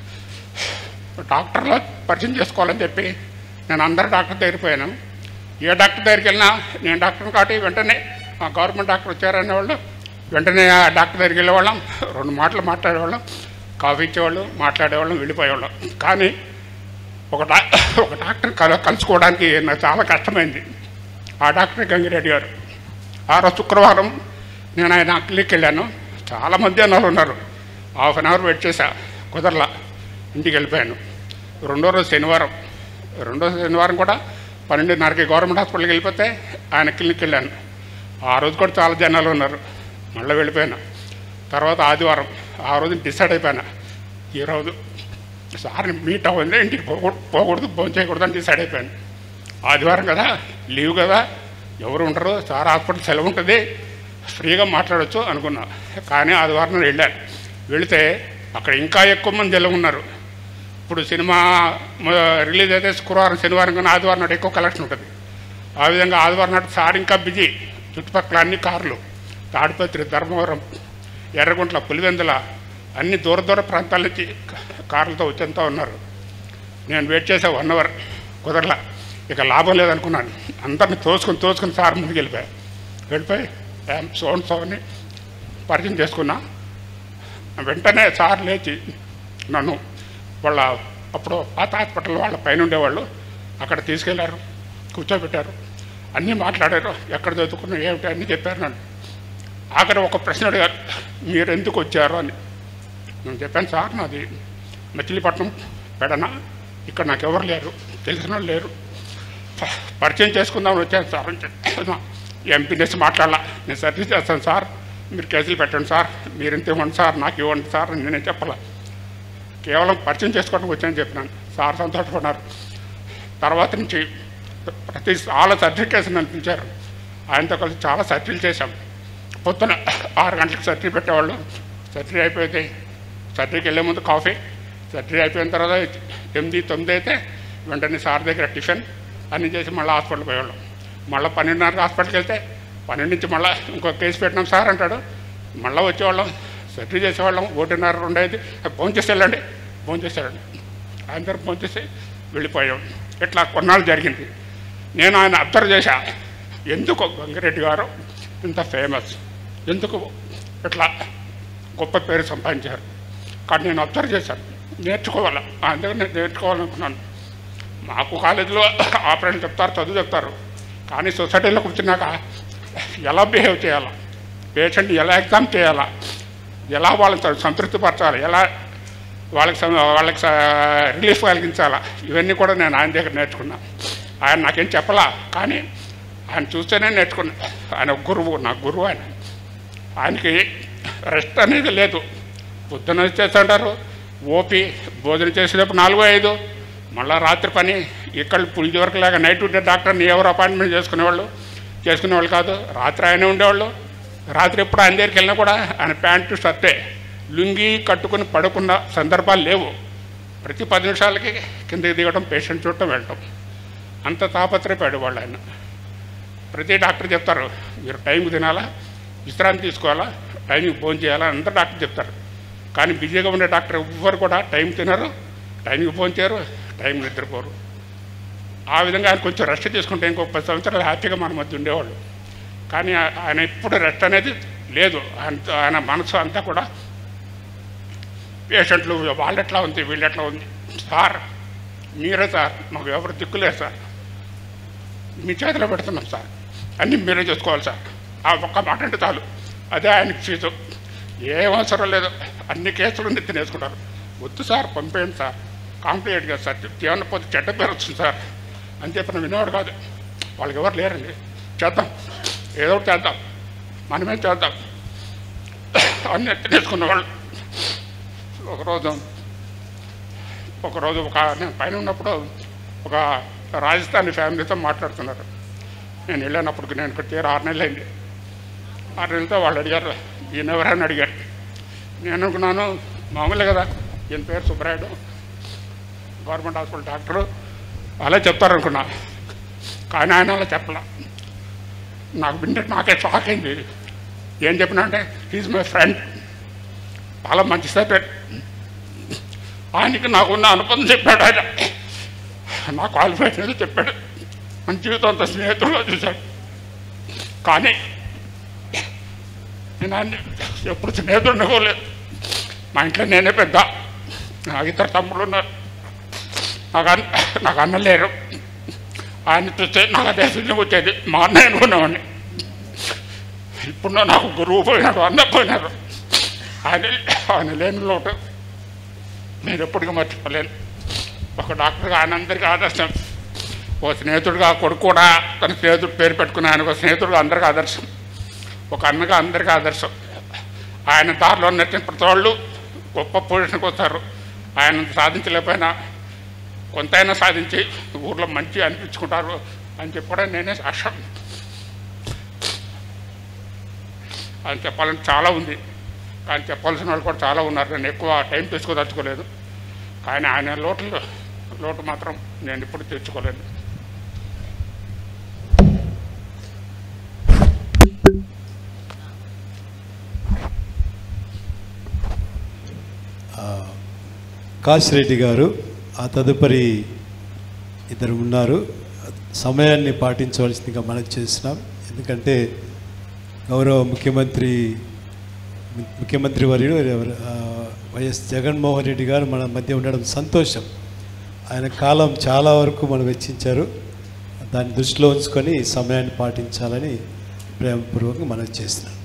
డాక్టర్లో పరిచయం చేసుకోవాలని చెప్పి నేను అందరు డాక్టర్ దగ్గరికి పోయాను ఏ డాక్టర్ దగ్గరికి వెళ్ళినా నేను డాక్టర్ని కాబట్టి వెంటనే ఆ గవర్నమెంట్ డాక్టర్ వచ్చారనేవాళ్ళు వెంటనే ఆ డాక్టర్ దగ్గరికి వెళ్ళేవాళ్ళం రెండు మాటలు మాట్లాడేవాళ్ళం కాఫీ ఇచ్చేవాళ్ళు మాట్లాడేవాళ్ళం వెళ్ళిపోయేవాళ్ళం కానీ ఒక డా ఒక డాక్టర్ కల కలుసుకోవడానికి నాకు చాలా కష్టమైంది ఆ డాక్టర్ గంగిరెడ్డి గారు ఆ రోజు శుక్రవారం నేను ఆయన క్లినిక్ వెళ్ళాను చాలా మంది అన్నారు ఉన్నారు హాఫ్ అన్ అవర్ వెయిట్ చేశా కుదరలా ఇంటికి వెళ్ళిపోయాను రెండో రోజు శనివారం రెండో శనివారం కూడా పన్నెండున్నరకి గవర్నమెంట్ హాస్పిటల్కి వెళ్ళిపోతే ఆయన క్లినిక్ వెళ్ళాను ఆ రోజు కూడా చాలా జనాలు ఉన్నారు మళ్ళీ వెళ్ళిపోయాను తర్వాత ఆదివారం ఆ రోజు డిసైడ్ అయిపోయాను ఈరోజు సార్ని మీట్ అవ్వండి ఇంటికి పోకూడదు పోకూడదు ఫోన్ చేయకూడదు అని డిసైడ్ అయిపోయాను ఆదివారం కదా లీవ్ కదా ఎవరు ఉండరు సార్ హాస్పిటల్ సెలవు ఉంటుంది ఫ్రీగా మాట్లాడొచ్చు అనుకున్నా కానీ ఆదివారం వెళ్ళాను వెళితే అక్కడ ఇంకా ఎక్కువ మంది జనం ఉన్నారు ఇప్పుడు సినిమా మ- రిలీజ్ అయితే శుక్రవారం శనివారం కానీ ఆదివారం నాడు ఎక్కువ కలెక్షన్ ఉంటుంది ఆ విధంగా ఆదివారం నాడు సార్ ఇంకా బిజీ చుట్టుపక్కల అన్ని కార్లు తాడిపత్రి ధర్మవరం ఎర్రగుంట్ల పులివెందుల అన్ని దూర దూర ప్రాంతాల నుంచి క- కార్లతో వచ్చేంత ఉన్నారు నేను వెయిట్ చేసా వన్ అవర్ కుదరలా ఇక లాభం లేదనుకున్నాను అందరిని తోసుకొని తోసుకొని సార్ ముందుకు వెళ్ళిపోయా వెళ్ళిపోయి సోన్ సోని పరిచయం చేసుకున్నా వెంటనే సార్ లేచి నన్ను వాళ్ళ అప్పుడు పాత హాస్పిటల్ వాళ్ళ పైన ఉండేవాళ్ళు అక్కడ తీసుకెళ్లారు కూర్చోబెట్టారు అన్నీ మాట్లాడారు ఎక్కడ చదువుకున్నా ఏమిటి అన్నీ చెప్పారు నన్ను ఆఖరి ఒక ప్రశ్న అడిగారు మీరు ఎందుకు వచ్చారు అని నేను చెప్పాను సార్ నాది మచిలీపట్నం పెడన ఇక్కడ నాకు ఎవరు లేరు తెలిసిన వాళ్ళు లేరు ప- పరిచయం చేసుకుందామని వచ్చాను సార్ అని చెప్పాను ఎంపీనెస్ మాట్లాడాల నేను సర్వీస్ చేస్తాను సార్ మీరు కేసులు పెట్టండి సార్ మీరు ఇంత ఇవ్వండి సార్ నాకు ఇవ్వండి సార్ అని నేను చెప్పాల కేవలం పరిచయం చేసుకోవడానికి వచ్చానని చెప్పినాను సార్ సంతోషపడినారు తర్వాత నుంచి ప్రతి చాలా సర్టిఫికేషన్ అనిపించారు ఆయనతో కలిసి చాలా సర్జరీలు చేశాం పొద్దున ఆరు గంటలకు సర్జరీ పెట్టేవాళ్ళు సర్జరీ అయిపోతే సర్జరీకి వెళ్ళే ముందు కాఫీ సర్జరీ అయిపోయిన తర్వాత ఎనిమిది తొమ్మిది అయితే వెంటనే సార్ దగ్గర టిఫిన్ అన్నీ చేసి మళ్ళీ హాస్పిటల్కి పోయేవాళ్ళం మళ్ళీ పన్నెండున్నర హాస్పిటల్కి వెళ్తే పన్నెండు నుంచి మళ్ళీ ఇంకో కేసు పెట్టినాం సార్ అంటాడు మళ్ళీ వచ్చేవాళ్ళం సర్జరీ చేసేవాళ్ళం ఒకటిన్నర రెండు అయింది ఫోన్ చేసి వెళ్ళండి ఫోన్ చేసి వెళ్ళండి అందరూ ఫోన్ చేసి వెళ్ళిపోయాం ఇట్లా కొన్నాళ్ళు జరిగింది నేను ఆయన అబ్జర్వ్ చేశా ఎందుకు గంగిరెడ్డి గారు ఇంత ఫేమస్ ఎందుకు ఇట్లా గొప్ప పేరు సంపాదించారు కానీ నేను అబ్జర్వ్ చేశాను నేర్చుకోవాలి ఆయన దగ్గర నేను నేర్చుకోవాలనుకున్నాను మాకు కాలేజీలో ఆపరేషన్ చెప్తారు చదువు చెప్తారు కానీ సొసైటీలో కూర్చున్నాక ఎలా బిహేవ్ చేయాలా పేషెంట్ని ఎలా ఎగ్జామ్ చేయాలా ఎలా వాళ్ళని సం- సంతృప్తిపరచాలి ఎలా వాళ్ళకి సం- వాళ్ళకి స- రిలీఫ్ కలిగించాలా ఇవన్నీ కూడా నేను ఆయన దగ్గర నేర్చుకున్నా ఆయన నాకేం చెప్పలా కానీ ఆయన చూస్తేనే నేర్చుకున్నా ఆయన ఒక గురువు నా గురువు ఆయన ఆయనకి రెస్ట్ అనేది లేదు పొద్దున చేస్తుంటారు ఓపి భోజనం చేసేటప్పుడు నాలుగు ఐదు మళ్ళీ రాత్రి పని ఇక్కడ ఇప్పుడు ఇదివరకు లేక నైట్ ఉండే డాక్టర్ని ఎవరు అపాయింట్మెంట్ చేసుకునేవాళ్ళు చేసుకునేవాళ్ళు కాదు రాత్రి ఆయనే ఉండేవాళ్ళు రాత్రి ఎప్పుడు ఆయన దగ్గరికి వెళ్ళినా కూడా ఆయన ప్యాంటు షర్టే లుంగి కట్టుకుని పడుకున్న సందర్భాలు లేవు ప్రతి పది నిమిషాలకి కిందకి దిగడం పేషెంట్ చూడటం వెళ్ళటం అంత తాపత్రయపడే వాళ్ళు ఆయన ప్రతి డాక్టర్ చెప్తారు మీరు టైంకి తినాలా విశ్రాంతి తీసుకోవాలా టైంకి భోజనం చేయాలా అని అందరూ డాక్టర్ చెప్తారు కానీ బిజీగా ఉండే డాక్టర్ ఎవ్వరు కూడా టైం తినరు టైంకి భోజనం చేయరు టైం నిద్రపోరు ఆ విధంగా ఆయన కొంచెం రెస్ట్ తీసుకుంటే ఇంకో పది సంవత్సరాలు హ్యాపీగా మన మధ్య ఉండేవాళ్ళు కానీ ఆ- ఆయన ఎప్పుడు రెస్ట్ అనేది లేదు ఆయన ఆయన మనసు అంతా కూడా పేషెంట్లు వాళ్ళు ఎట్లా ఉంది వీళ్ళు ఎట్లా ఉంది సార్ మీరే సార్ మాకు ఎవరు దిక్కులేదు సార్ మీ చేతిలో పెడుతున్నాం సార్ అన్నీ మీరే చూసుకోవాలి సార్ ఆ ఒక్క మాట అంటే చాలు అదే ఆయనకి ఫీజు ఏం అవసరం లేదు అన్ని కేసులు నెత్తి నేర్చుకుంటారు వద్దు సార్ పంపేయండి సార్ కాంప్లీట్ కదా సార్ ఏమన్నా పోతే చెడ్డ పేరు వస్తుంది సార్ అని చెప్పిన వినేవాడు కాదు వాళ్ళకి ఎవరు లేరండి చేద్దాం ఏదో ఒకటి చేద్దాం మనమే చేద్దాం అన్ని ఎత్తి నేర్చుకున్న వాళ్ళు ఒకరోజు ఒకరోజు ఒక నేను పైన ఉన్నప్పుడు ఒక రాజస్థానీ ఫ్యామిలీతో మాట్లాడుతున్నారు నేను వెళ్ళినప్పుడు నేను ఇక్కడ చేరి ఆరు నెలలు అయింది ఆరు నెలలతో వాళ్ళు అడిగారు ఈయన ఎవరైనా అడిగారు నేను అనుకున్నాను మామూలే కదా ఈయన పేరు సుబ్బరాయుడు గవర్నమెంట్ హాస్పిటల్ డాక్టరు అలా చెప్తారు అనుకున్నా కానీ ఆయన అలా చెప్పలా నాకు వింటే నాకే షాక్ అయింది ఏం చెప్పినా అంటే ఈజ్ మై ఫ్రెండ్ చాలా మంచి సబ్జెక్ట్ ఆయనకి నాకున్న అనుబంధం చెప్పాడు ఆయన నా క్వాలిఫికేషన్ చెప్పాడు మన జీవితం అంత స్నేహితుల్లో చూశాడు కానీ నేను ఆయన ఎప్పుడు స్నేహితుడు అనుకోలేదు మా ఇంట్లో నేనే పెద్ద నాకు ఇద్దరు తమ్ముడు ఉన్నారు నాకు అన్న నాకు అన్న లేరు ఆయన చూస్తే నాకు అదే ఫీలింగ్ వచ్చేది మా అన్నయ్య అనుకునేవాడిని ఇప్పుడు నాకు గురువు పోయినాడు అన్న పోయినారు ఆయన ఆయన లేని లోటు నేను ఎప్పటికీ మర్చిపోలేను ఒక డాక్టర్గా ఆయన అందరికీ ఆదర్శం ఓ స్నేహితుడిగా కొడుకు కూడా తన స్నేహితుడు పేరు పెట్టుకుని ఆయన ఒక స్నేహితుడిగా అందరికీ ఆదర్శం ఒక అన్నగా అందరికీ ఆదర్శం ఆయన దారిలో నచ్చిన ప్రతి వాళ్ళు గొప్ప పొజిషన్కి వస్తారు ఆయన సాధించలేకపోయినా కొంతైనా సాధించి ఊర్లో మంచి అనిపించుకుంటారు అని చెప్పడం నేనే సాక్ష్యం అని చెప్పాలంటే చాలా ఉంది కానీ చెప్పాల్సిన వాళ్ళు కూడా చాలా ఉన్నారు నేను ఎక్కువ టైం తీసుకోదలుచుకోలేదు కానీ ఆయన లోటు లోటు మాత్రం నేను ఇప్పుడు తెచ్చుకోలేదు కాశిరెడ్డి గారు ఆ తదుపరి ఇద్దరు ఉన్నారు సమయాన్ని పాటించవలసిందిగా మనకు చేస్తున్నాం ఎందుకంటే గౌరవ ముఖ్యమంత్రి ముఖ్యమంత్రి వర్యుడు ఎవరు, ఆ, వైఎస్ జగన్మోహన్ రెడ్డి గారు మన మధ్య ఉండడం సంతోషం ఆయన కాలం చాలా వరకు మనం వెచ్చించారు దాన్ని దృష్టిలో ఉంచుకొని సమయాన్ని పాటించాలని ప్రేమపూర్వకంగా మనం చేస్తున్నాం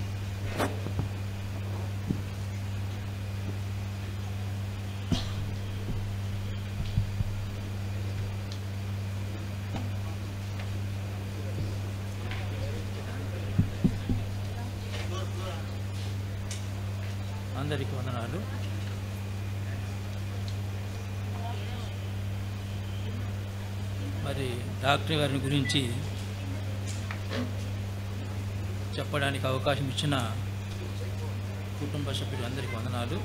అందరికీ వందనాలు మరి డాక్టర్ గారి గురించి చెప్పడానికి అవకాశం ఇచ్చిన కుటుంబ సభ్యులందరికీ వందనాలు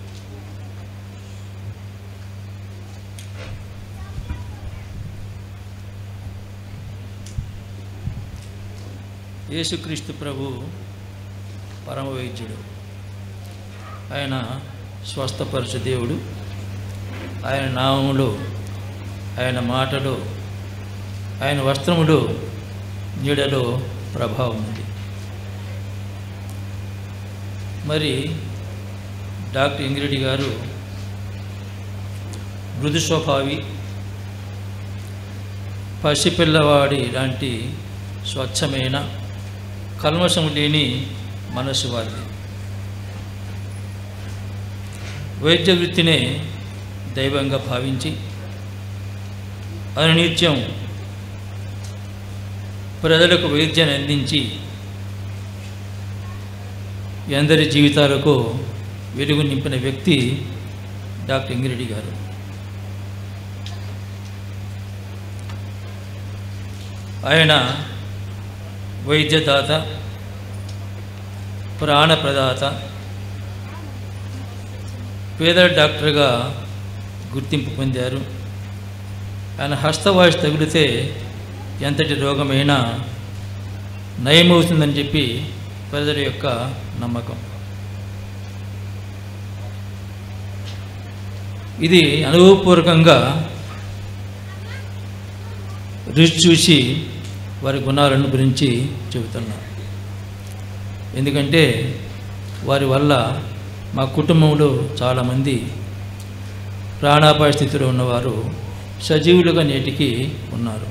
యేసుక్రీస్తు ప్రభు పరమ వైద్యుడు ఆయన స్వస్థపరచు దేవుడు ఆయన నామములు ఆయన మాటలు ఆయన వస్త్రములు నీడలో ప్రభావం ఉంది మరి డాక్టర్ ఇంగిరెడ్డి గారు మృదు స్వభావి పసిపిల్లవాడి లాంటి స్వచ్ఛమైన కల్మషం లేని మనసు వారిది వైద్య వృత్తినే దైవంగా భావించి అనునిత్యం ప్రజలకు వైద్యాన్ని అందించి ఎందరి జీవితాలకు వెలుగు నింపిన వ్యక్తి డాక్టర్ ఇంగిరెడ్డి గారు ఆయన వైద్యదాత ప్రాణప్రదాత పేద డాక్టర్గా గుర్తింపు పొందారు ఆయన హస్తవాసి తగిలితే ఎంతటి రోగమైనా నయమవుతుందని చెప్పి ప్రజల యొక్క నమ్మకం ఇది అనుభవపూర్వకంగా రుచి చూసి వారి గుణాలను గురించి చెబుతున్నా ఎందుకంటే వారి వల్ల మా కుటుంబంలో చాలామంది ప్రాణాపాయ స్థితిలో ఉన్నవారు సజీవులుగా నేటికి ఉన్నారు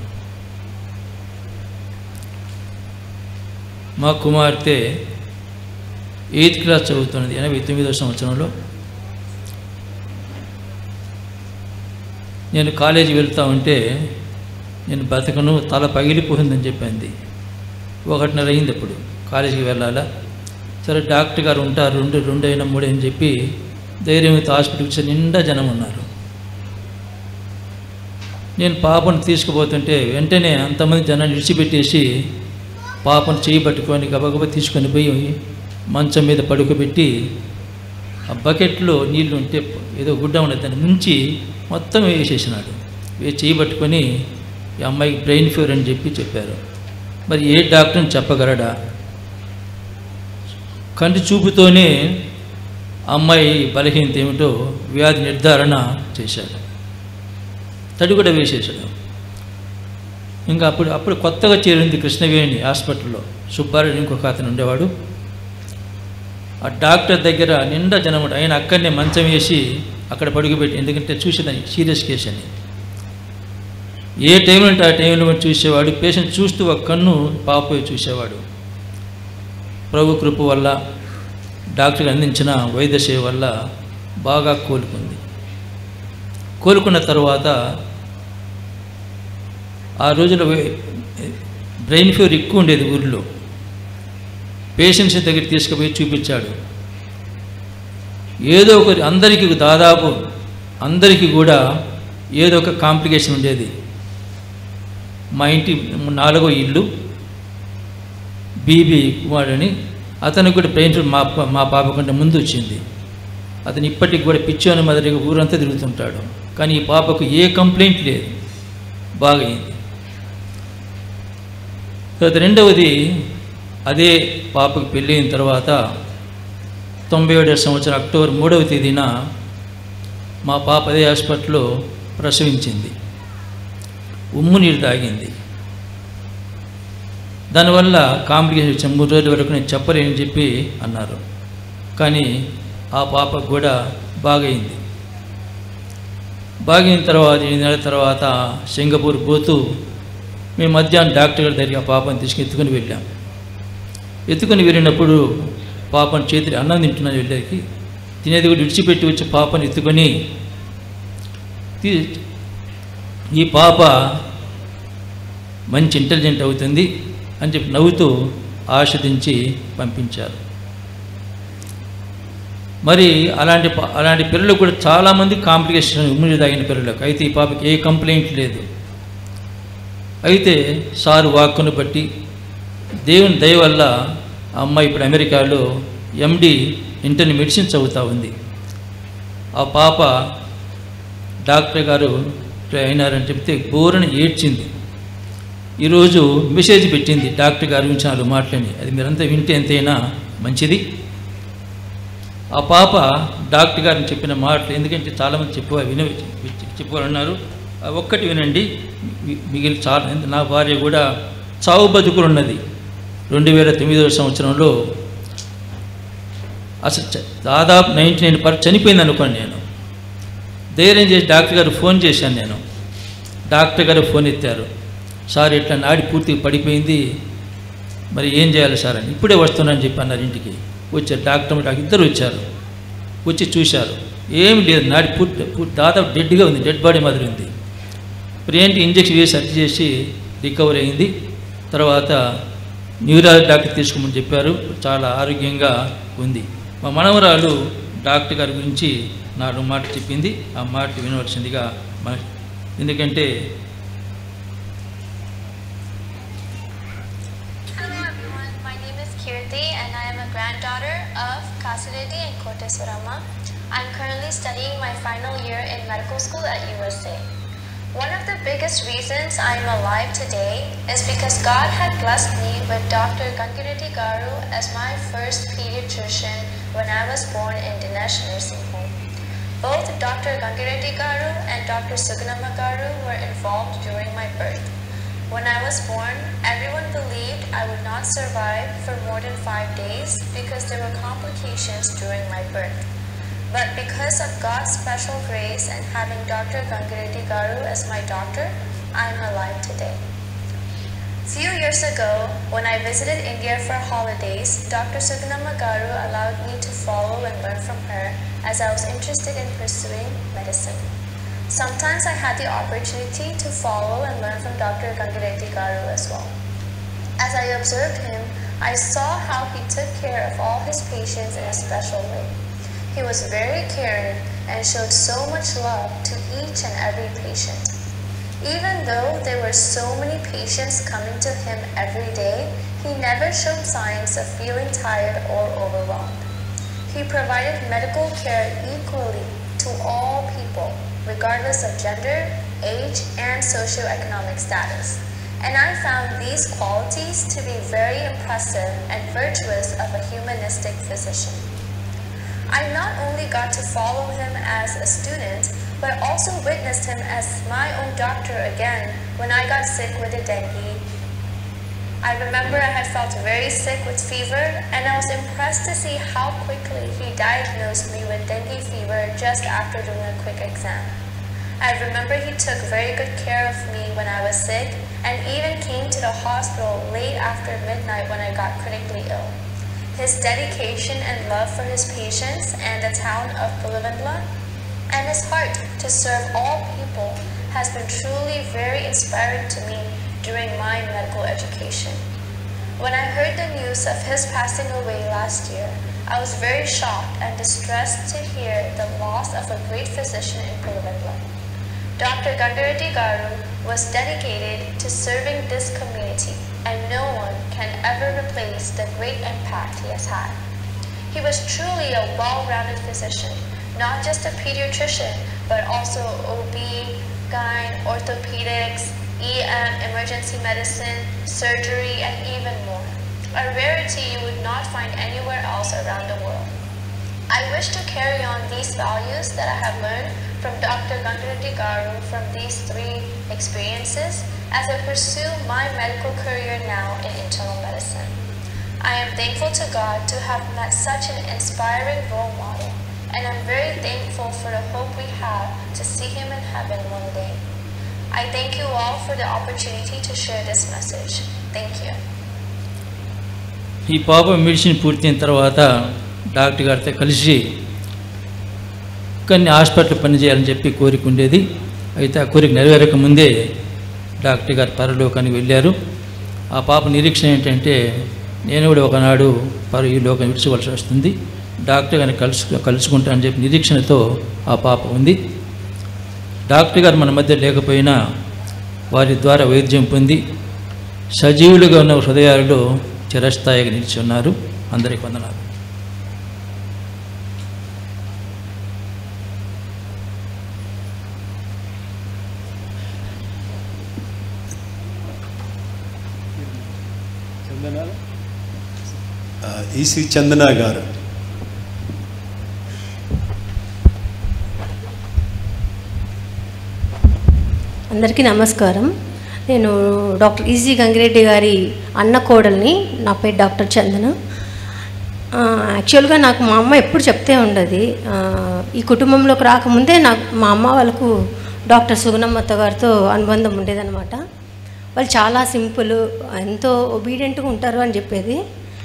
మా కుమార్తె ఎయిత్ క్లాస్ చదువుతున్నది ఎనభై తొమ్మిదవ సంవత్సరంలో నేను కాలేజీ వెళ్తా ఉంటే నేను బతకను తల పగిలిపోయిందని చెప్పింది ఒకటిన్నర అయింది ఇప్పుడు కాలేజీకి వెళ్ళాలా సరే డాక్టర్ గారు ఉంటారు రెండు రెండు అయినా మూడు అని చెప్పి ధైర్యంతో హాస్పిటల్కి వచ్చి నిండా జనం ఉన్నారు నేను పాపను తీసుకుపోతుంటే వెంటనే అంతమంది జనాన్ని విడిచిపెట్టేసి పాపను చేయి పట్టుకొని గబగబా తీసుకొని పోయి మంచం మీద పడుకోబెట్టి ఆ బకెట్లో నీళ్లు ఉంటే ఏదో గుడ్డ ఉన్నది దాన్ని ముంచి మొత్తం వేసేసినాడు వేసి చేయి పట్టుకొని ఈ అమ్మాయికి బ్రెయిన్ ఫీవర్ అని చెప్పి చెప్పారు మరి ఏ డాక్టర్ని చెప్పగలడా కంటి చూపుతోనే అమ్మాయి బలహీనత ఏమిటో వ్యాధి నిర్ధారణ చేశాడు తడి కూడా వేసేసాడు ఇంకా అప్పుడు అప్పుడు కొత్తగా చేరింది కృష్ణవేణి హాస్పిటల్లో సుబ్బారెడ్డి ఇంకొక అతను ఉండేవాడు ఆ డాక్టర్ దగ్గర నిండా జనం ఉంటాడు. ఆయన అక్కడనే మంచం వేసి అక్కడ పడుకోబెట్టి ఎందుకంటే చూసేదాన్ని సీరియస్ కేసు అని ఏ టైంలో అంటే ఆ టైంలో మనం చూసేవాడు పేషెంట్ చూస్తూ ఒక కన్ను పాపోయి చూసేవాడు ప్రభు కృప వల్ల డాక్టర్కి అందించిన వైద్య సేవ వల్ల బాగా కోలుకుంది కోలుకున్న తర్వాత ఆ రోజుల్లో వే- బ్రెయిన్ ఫీవర్ ఎక్కువ ఉండేది ఊరిలో పేషెంట్స్ దగ్గర తీసుకుపోయి చూపించాడు ఏదో ఒకరి అందరికీ దాదాపు అందరికీ కూడా ఏదో ఒక కాంప్లికేషన్ ఉండేది మా ఇంటి నాలుగో ఇల్లు బీబీ కుమారుడని అతనికి కూడా బ్రెయిన్ ఫీవర్ మా పా- మా పాప కంటే ముందు వచ్చింది అతను ఇప్పటికి కూడా పిచ్చోని మాదిరిగా ఊరంతా తిరుగుతుంటాడు కానీ ఈ పాపకు ఏ కంప్లైంట్ లేదు బాగైంది తర్వాత రెండవది అదే పాపకు పెళ్ళైన తర్వాత తొంభై ఏడవ సంవత్సరం అక్టోబర్ మూడవ తేదీన మా పాప అదే హాస్పిటల్లో ప్రసవించింది ఉమ్ము నీళ్ళు తాగింది దానివల్ల కాంప్లికేషన్ వచ్చే మూడు రోజుల వరకు నేను చెప్పలేని చెప్పి అన్నారు కానీ ఆ పాపకు కూడా బాగైంది బాగైన తర్వాత ఎనిమిది నెలల తర్వాత సింగపూర్ పోతూ మేము మధ్యాహ్నం డాక్టర్ గారి దగ్గరికి ఆ పాపని తీసుకుని ఎత్తుకుని వెళ్ళాం ఎత్తుకుని వెళ్ళినప్పుడు పాపను చేతులు అన్నం తింటున్నాను వెళ్ళేకి తినేది కూడా విడిచిపెట్టి వచ్చి పాపను ఎత్తుకొని తీ- ఈ పాప మంచి ఇంటెలిజెంట్ అవుతుంది అని చెప్పి నవ్వుతూ ఆస్వాదించి పంపించారు మరి అలాంటి ప- అలాంటి పిల్లలకు కూడా చాలామంది కాంప్లికేషన్ ఉమ్మిడి తాగిన పిల్లలకు అయితే ఈ పాపకి ఏ కంప్లైంట్ లేదు అయితే సారు వాక్కును బట్టి దేవుని దయ వల్ల ఆ అమ్మాయి ఇప్పుడు అమెరికాలో ఎండి ఇంటర్ని మెడిసిన్ చదువుతూ ఉంది ఆ పాప డాక్టర్ గారు అయినారని చెప్తే బోరని ఏడ్చింది ఈరోజు మెసేజ్ పెట్టింది డాక్టర్ గారి గురించి నాలుగు మాటలని అది మీరంతా వింటే ఎంతైనా మంచిది ఆ పాప డాక్టర్ గారిని చెప్పిన మాటలు ఎందుకంటే చాలామంది చెప్పు విన చెప్పుకోవాలన్నారు ఆ ఒక్కటి వినండి మి- మిగిలిన చాలా నా భార్య కూడా చావు బతుకులున్నది రెండు వేల తొమ్మిదవ సంవత్సరంలో అసలు చ- దాదాపు నైంటీ నైన్ పర్ చనిపోయింది అనుకోండి నేను ధైర్యం చేసి డాక్టర్ గారు ఫోన్ చేశాను నేను డాక్టర్ గారు ఫోన్ ఎత్తారు సార్ ఇట్లా నాడి పూర్తిగా పడిపోయింది మరి ఏం చేయాలి సార్ అని ఇప్పుడే వస్తున్నానని చెప్పి అన్నారు ఇంటికి వచ్చారు డాక్టర్ డాక్టర్ ఇద్దరు వచ్చారు వచ్చి చూశారు ఏమి లేదు నాడి పూర్తి పూర్తి దాదాపు డెడ్గా ఉంది డెడ్ బాడీ మాదిరి ఉంది ఇప్పుడు ఏంటి ఇంజక్షన్ వేసి సర్జరీ చేసి రికవర్ అయింది తర్వాత న్యూరాలజీ డాక్టర్ తీసుకోమని చెప్పారు చాలా ఆరోగ్యంగా ఉంది మా మనవరాలు డాక్టర్ గారి గురించి నాలుగు మాట చెప్పింది ఆ మాట వినవలసిందిగా మన ఎందుకంటే Hello everyone, my name is Kirti and I am a granddaughter of Kasiredi and Koteswarama. I'm currently studying my final year in medical school at USA. One of the biggest reasons I am alive today is because God had blessed me with Dr. Gangireddy Garu as my first pediatrician when I was born in Dinesh Nursing Home. Both Dr. Gangireddy Garu and Dr. Sugunama Garu were involved during my birth. When I was born, everyone believed I would not survive for more than five days because there were complications during my birth. But because of God's special grace and having Dr. Gangireddy Garu as my doctor, I am alive today. Few years ago, when I visited India for holidays, Dr. Sugunama Garu allowed me to follow and learn from her as I was interested in pursuing medicine. Sometimes I had the opportunity to follow and learn from Dr. Gangireddy Garu as well. As I observed him, I saw how he took care of all his patients in a special way. He was very caring and showed so much love to each and every patient. Even though there were so many patients coming to him every day, he never showed signs of feeling tired or overwhelmed. He provided medical care equally to all people, regardless of gender, age, and socioeconomic status. And I found these qualities to be very impressive and virtuous of a humanistic physician. I not only got to follow him as a student, but also witnessed him as my own doctor again when I got sick with the dengue. I remember I had felt very sick with fever, and I was impressed to see how quickly he diagnosed me with dengue fever just after doing a quick exam. I remember he took very good care of me when I was sick, and even came to the hospital late after midnight when I got critically ill. His dedication and love for his patients and the town of Bulivandla, and his heart to serve all people has been truly very inspiring to me during my medical education. When I heard the news of his passing away last year, I was very shocked and distressed to hear the loss of a great physician in Bulivandla. Dr. Gangareddy Garu was dedicated to serving this community, and no one can ever replace the great impact he has had. He was truly a well-rounded physician, not just a pediatrician, but also OB, gyn, orthopedics, EM, emergency medicine, surgery, and even more. A rarity you would not find anywhere else around the world. I wish to carry on these values that I have learned from Dr. Gangareddy Garu from these three experiences as I pursue my medical career now in internal medicine. I am thankful to God to have met such an inspiring role model, and I'm very thankful for the hope we have to see him in heaven one day. I thank you all for the opportunity to share this message. Thank you. ఈ పాప medicine పూర్తయిన తర్వాత doctor గారితో కలిసి కొన్ని hospital పనిచేయాలని చెప్పి కోరిక ఉండేది అయితే ఆ కోరిక నెరవేరక ముందే డాక్టర్ గారు పరలోకానికి వెళ్ళారు ఆ పాప నిరీక్షణ ఏంటంటే నేను కూడా ఒకనాడు పర ఈ లోకం విడిచవలసి వస్తుంది డాక్టర్ గారిని కలుసు కలుసుకుంటానని చెప్పి నిరీక్షణతో ఆ పాప ఉంది డాక్టర్ గారు మన మధ్య లేకపోయినా వారి ద్వారా వైద్యం పొంది సజీవులుగా ఉన్న హృదయాలలో చిరస్థాయిగా నిలిచి ఉన్నారు అందరికీ వందనాలు ఆ, ఈసి చందన గారు అందరికీ నమస్కారం నేను డాక్టర్ ఈజీ గంగిరెడ్డి గారి అన్న కోడల్ని నా పేరు డాక్టర్ చందన ఆ, యాక్చువల్గా నాకు మా అమ్మ ఎప్పుడు చెప్తే ఉండదు ఆ, ఈ కుటుంబంలోకి రాకముందే నాకు మా అమ్మ వాళ్ళకు డాక్టర్ సుగుణమ్మత్త గారితో అనుబంధం ఉండేదన్నమాట వాళ్ళు చాలా సింపుల్ ఎంతో ఒబీడియంట్గా ఉంటారు అని చెప్పేది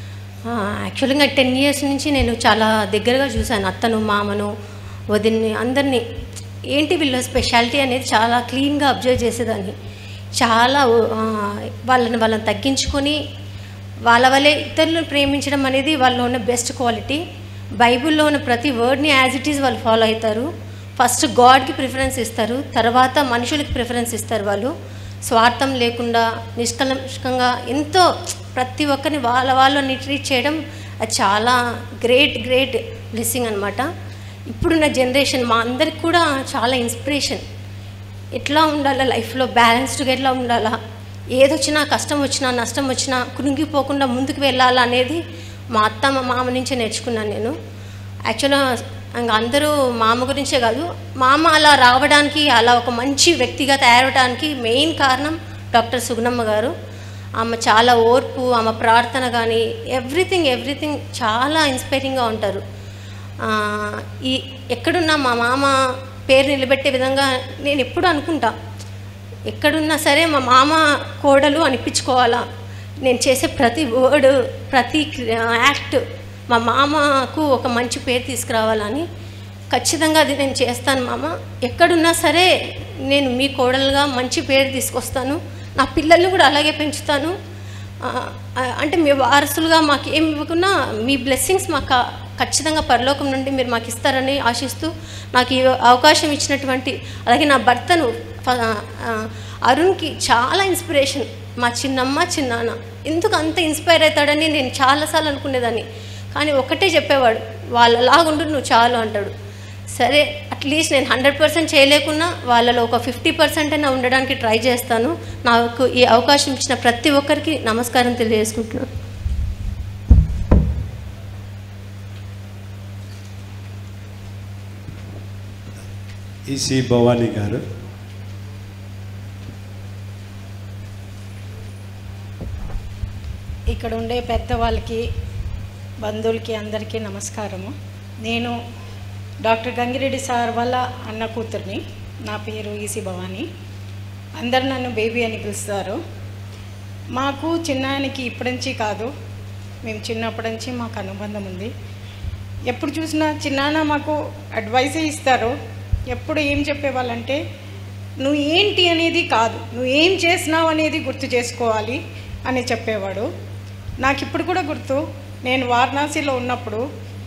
ఆ, యాక్చువల్గా టెన్ ఇయర్స్ నుంచి నేను చాలా దగ్గరగా చూశాను అత్తను మామను వదిన్ని అందరినీ ఏంటి వీళ్ళ స్పెషాలిటీ అనేది చాలా క్లీన్గా అబ్జర్వ్ చేసేదాన్ని చాలా ఆ, వాళ్ళని వాళ్ళని తగ్గించుకొని వాళ్ళ వల్లే ఇతరులను ప్రేమించడం అనేది వాళ్ళలో ఉన్న బెస్ట్ క్వాలిటీ బైబిల్లో ఉన్న ప్రతి వర్డ్ని యాజ్ ఇట్ ఈజ్ వాళ్ళు ఫాలో అవుతారు ఫస్ట్ గాడ్కి ప్రిఫరెన్స్ ఇస్తారు తర్వాత మనుషులకి ప్రిఫరెన్స్ ఇస్తారు వాళ్ళు స్వార్థం లేకుండా నిష్కలంకంగా ఎంతో ప్రతి ఒక్కరిని వాళ్ళ వాళ్ళని ట్రీట్ చేయడం అది చాలా గ్రేట్ గ్రేట్ బ్లెస్సింగ్ అనమాట ఇప్పుడున్న జనరేషన్ మా అందరికి కూడా చాలా ఇన్స్పిరేషన్ ఎట్లా ఉండాలా లైఫ్లో బ్యాలెన్స్డ్గా ఎట్లా ఉండాలా ఏదొచ్చినా కష్టం వచ్చినా నష్టం వచ్చినా కునిగిపోకుండా ముందుకు వెళ్ళాలా అనేది మా అత్త మా మామ నుంచే నేర్చుకున్నాను నేను యాక్చువల్గా ఇంకా అందరూ మామ గురించే కాదు మామ అలా రావడానికి అలా ఒక మంచి వ్యక్తిగా తయారవడానికి మెయిన్ కారణం డాక్టర్ సుగుణమ్మ గారు ఆమె చాలా ఓర్పు ఆమె ప్రార్థన కానీ ఎవ్రీథింగ్ ఎవ్రీథింగ్ చాలా ఇన్స్పైరింగ్గా ఉంటారు ఆ, ఈ ఎక్కడున్నా మా మామ పేరు నిలబెట్టే విధంగా నేను ఎప్పుడు అనుకుంటా ఎక్కడున్నా సరే మా మామ కోడలు అనిపించుకోవాలా నేను చేసే ప్రతి వర్డ్ ప్రతి యాక్ట్ మా మామకు ఒక మంచి పేరు తీసుకురావాలని ఖచ్చితంగా అది నేను చేస్తాను మామ ఎక్కడున్నా సరే నేను మీ కోడలుగా మంచి పేరు తీసుకొస్తాను నా పిల్లల్ని కూడా అలాగే పెంచుతాను ఆ, ఆ, అంటే మీ వారసులుగా మాకు ఏమి ఇవ్వకున్నా మీ బ్లెస్సింగ్స్ మాకు కా- ఖచ్చితంగా పరలోకం నుండి మీరు మాకు ఇస్తారని ఆశిస్తూ నాకు ఈ అవకాశం ఇచ్చినటువంటి అలాగే నా భర్తను ఫ- ఆ, అరుణ్కి చాలా ఇన్స్పిరేషన్ మా చిన్నమ్మ చిన్నాన్న ఎందుకు అంత ఇన్స్పైర్ అవుతాడని నేను చాలాసార్లు అనుకునేదాన్ని కానీ ఒకటే చెప్పేవాడు వాళ్ళలాగుండు నువ్వు చాలు అంటాడు సరే అట్లీస్ట్ నేను హండ్రెడ్ పర్సెంట్ చేయలేకున్నా వాళ్ళలో ఒక ఫిఫ్టీ పర్సెంట్ అయినా ఉండడానికి ట్రై చేస్తాను నాకు ఈ అవకాశం ఇచ్చిన ప్రతి ఒక్కరికి నమస్కారం తెలియజేసుకుంటున్నాను ఈసీ భవానీ గారు ఇక్కడ ఉండే పెద్దవాళ్ళకి బంధువులకి అందరికీ నమస్కారము నేను డాక్టర్ గంగిరెడ్డి సార్ వల్ల అన్న కూతుర్ని నా పేరు ఈసీ భవానీ అందరు నన్ను బేబీ అని పిలుస్తారు మాకు చిన్నాయనకి ఇప్పటి నుంచి కాదు మేము చిన్నప్పటి నుంచి మాకు అనుబంధం ఉంది ఎప్పుడు చూసినా చిన్నాన్న మాకు అడ్వైసే ఇస్తారు ఎప్పుడు ఏం చెప్పేవాళ్ళంటే నువ్వు ఏంటి అనేది కాదు నువ్వు ఏం చేసినావు అనేది గుర్తు చేసుకోవాలి అని చెప్పేవాడు నాకు ఇప్పుడు కూడా గుర్తు నేను వారణాసిలో ఉన్నప్పుడు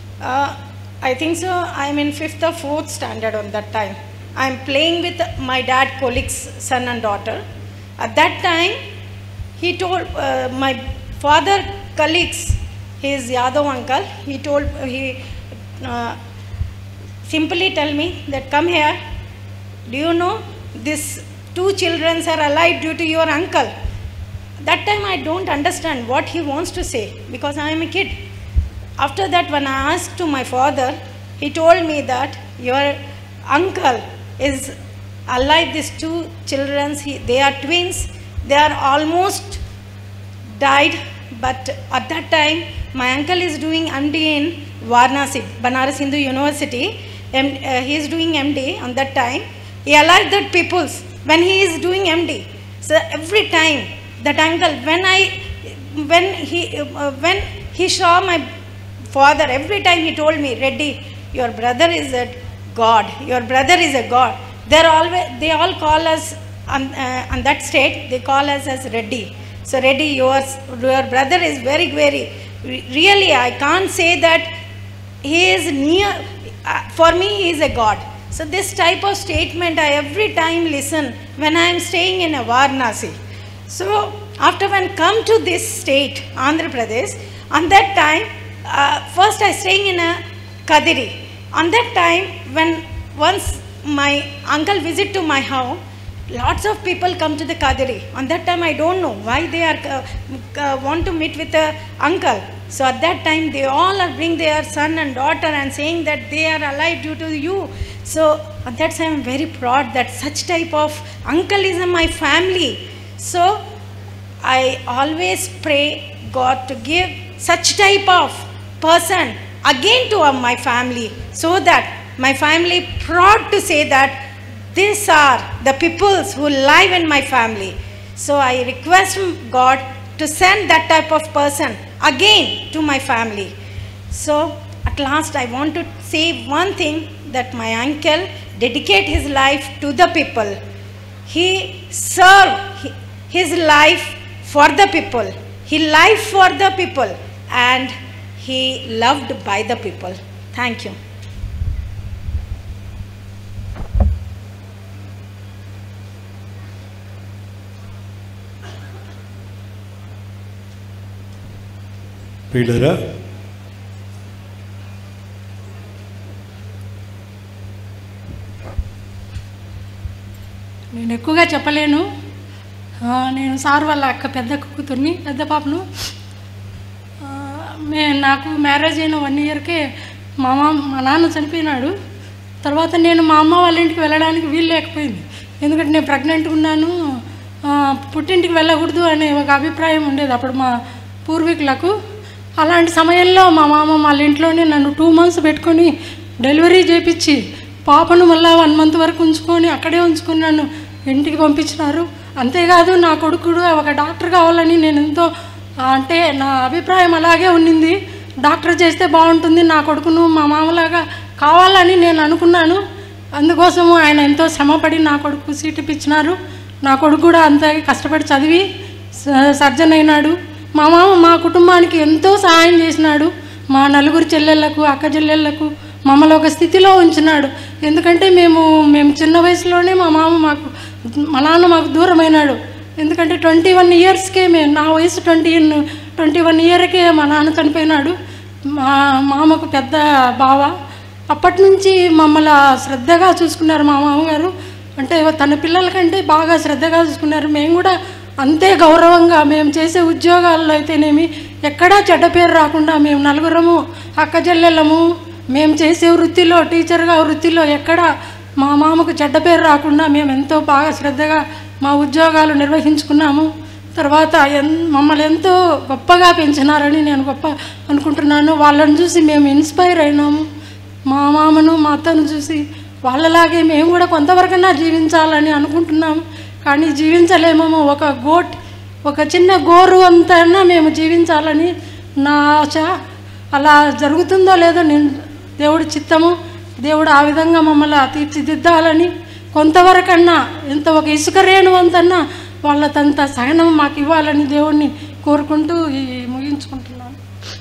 I think so I'm in fifth or fourth standard on that time I'm playing with my dad colleagues son and daughter at that time he told uh, my father colleagues his yadav uncle he told he uh, simply tell me that come here do you know this two children are alive due to your uncle that time i don't understand what he wants to say because i am a kid after that when i asked to my father he told me that your uncle is alive these two children he, they are twins they are almost died but at that time my uncle is doing md in varanasi banaras hindu university and uh, he is doing md on that time he allowed that peoples when he is doing md so every time that uncle when i when he uh, when he saw my father every time he told me reddy your brother is a god your brother is a god they're always they all call us on, uh, on that state they call us as reddy so reddy yours your brother is very very re- really i can't say that he is near uh, for me he is a god so this type of statement i every time listen when i am staying in a varanasi so after when come to this state andhra pradesh on that time uh, first i staying in a kadiri on that time when once my uncle visit to my house lots of people come to the kadiri on that time i don't know why they are uh, uh, want to meet with the uncle so at that time they all are bring their son and daughter and saying that they are alive due to you so at that time i'm very proud that such type of uncle is in my family So I always pray God to give such type of person again to uh, my family so that my family proud to say that these are the peoples who live in my family. So I request God to send that type of person again to my family. So at last I want to say one thing that my uncle dedicate his life to the people. He served hi- his life for the people. He lived for the people and he loved by the people. Thank you. ప్రియులరా నేను ఎక్కువగా చెప్పలేను ఆ, నేను sir వాళ్ళ అక్క పెద్ద కూతుర్ని పెద్ద పాపను ఆ, మే నాకు మ్యారేజ్ అయిన వన్ ఇయర్కే మా మామ మా నాన్న చనిపోయినాడు తర్వాత నేను మా అమ్మ వాళ్ళ ఇంటికి వెళ్ళడానికి వీలు లేకపోయింది ఎందుకంటే నేను ప్రెగ్నెంట్గా ఉన్నాను ఆ, పుట్టింటికి వెళ్ళకూడదు అనే ఒక అభిప్రాయం ఉండేది అప్పుడు మా పూర్వీకులకు అలాంటి సమయంలో మా మామ వాళ్ళ ఇంట్లోనే నన్ను టూ మంత్స్ పెట్టుకొని డెలివరీ చేపించి పాపను మళ్ళీ వన్ మంత్ వరకు ఉంచుకొని అక్కడే ఉంచుకొని నన్ను ఇంటికి పంపించినారు అంతేకాదు నా కొడుకుడు ఒక డాక్టర్ కావాలని నేను ఎంతో ఆ, అంటే నా అభిప్రాయం అలాగే ఉండింది డాక్టర్ చేస్తే బాగుంటుంది నా కొడుకును మా మామలాగా కావాలని నేను అనుకున్నాను అందుకోసము ఆయన ఎంతో శ్రమపడి నా కొడుకు సీట్ ఇప్పించినారు నా కొడుకు కూడా అంతే కష్టపడి చదివి స- సర్జన్ అయినాడు మా మామ మా కుటుంబానికి ఎంతో సహాయం చేసినాడు మా నలుగురు చెల్లెళ్ళకు అక్క చెల్లెళ్ళకు మమ్మల్ని ఒక స్థితిలో ఉంచినాడు ఎందుకంటే మేము మేము చిన్న వయసులోనే మా మామ మాకు మా నాన్న మాకు దూరమైనాడు ఎందుకంటే ట్వంటీ వన్ ఇయర్స్కే మేము నా వయసు ట్వంటీ ట్వంటీ వన్ ఇయర్కే మా నాన్న చనిపోయినాడు మా మామకు పెద్ద బావ అప్పటి నుంచి మమ్మల్ని శ్రద్ధగా చూసుకున్నారు మా మామగారు అంటే తన పిల్లల కంటే బాగా శ్రద్ధగా చూసుకున్నారు మేము కూడా అంతే గౌరవంగా మేము చేసే ఉద్యోగాల్లో అయితేనేమి ఎక్కడా చెడ్డ పేరు రాకుండా మేము నలుగురము అక్క చెల్లెళ్ళము మేము చేసే వృత్తిలో టీచర్గా వృత్తిలో ఎక్కడ మా మామకు చెడ్డ పేరు రాకుండా మేము ఎంతో బాగా శ్రద్ధగా మా ఉద్యోగాలు నిర్వహించుకున్నాము తర్వాత ఎన్ మమ్మల్ని ఎంతో గొప్పగా పెంచినారని నేను గొప్ప అనుకుంటున్నాను వాళ్ళని చూసి మేము ఇన్స్పైర్ అయినాము మా మామను మా అత్తను చూసి వాళ్ళలాగే మేము కూడా కొంతవరకన్నా జీవించాలని అనుకుంటున్నాము కానీ జీవించలేమేమో ఒక గోట్ ఒక చిన్న గోరు అంతైనా మేము జీవించాలని నా ఆశ అలా జరుగుతుందో లేదో నేను దేవుడి చిత్తము దేవుడు ఆ విధంగా మమ్మల్ని తీర్చిదిద్దాలని కొంతవరకన్నా ఎంత ఒక ఇసుక రేణు అంతన్నా వాళ్ళ తంత సహనం మాకు ఇవ్వాలని దేవుడిని కోరుకుంటూ ఈ ముగించుకుంటున్నాను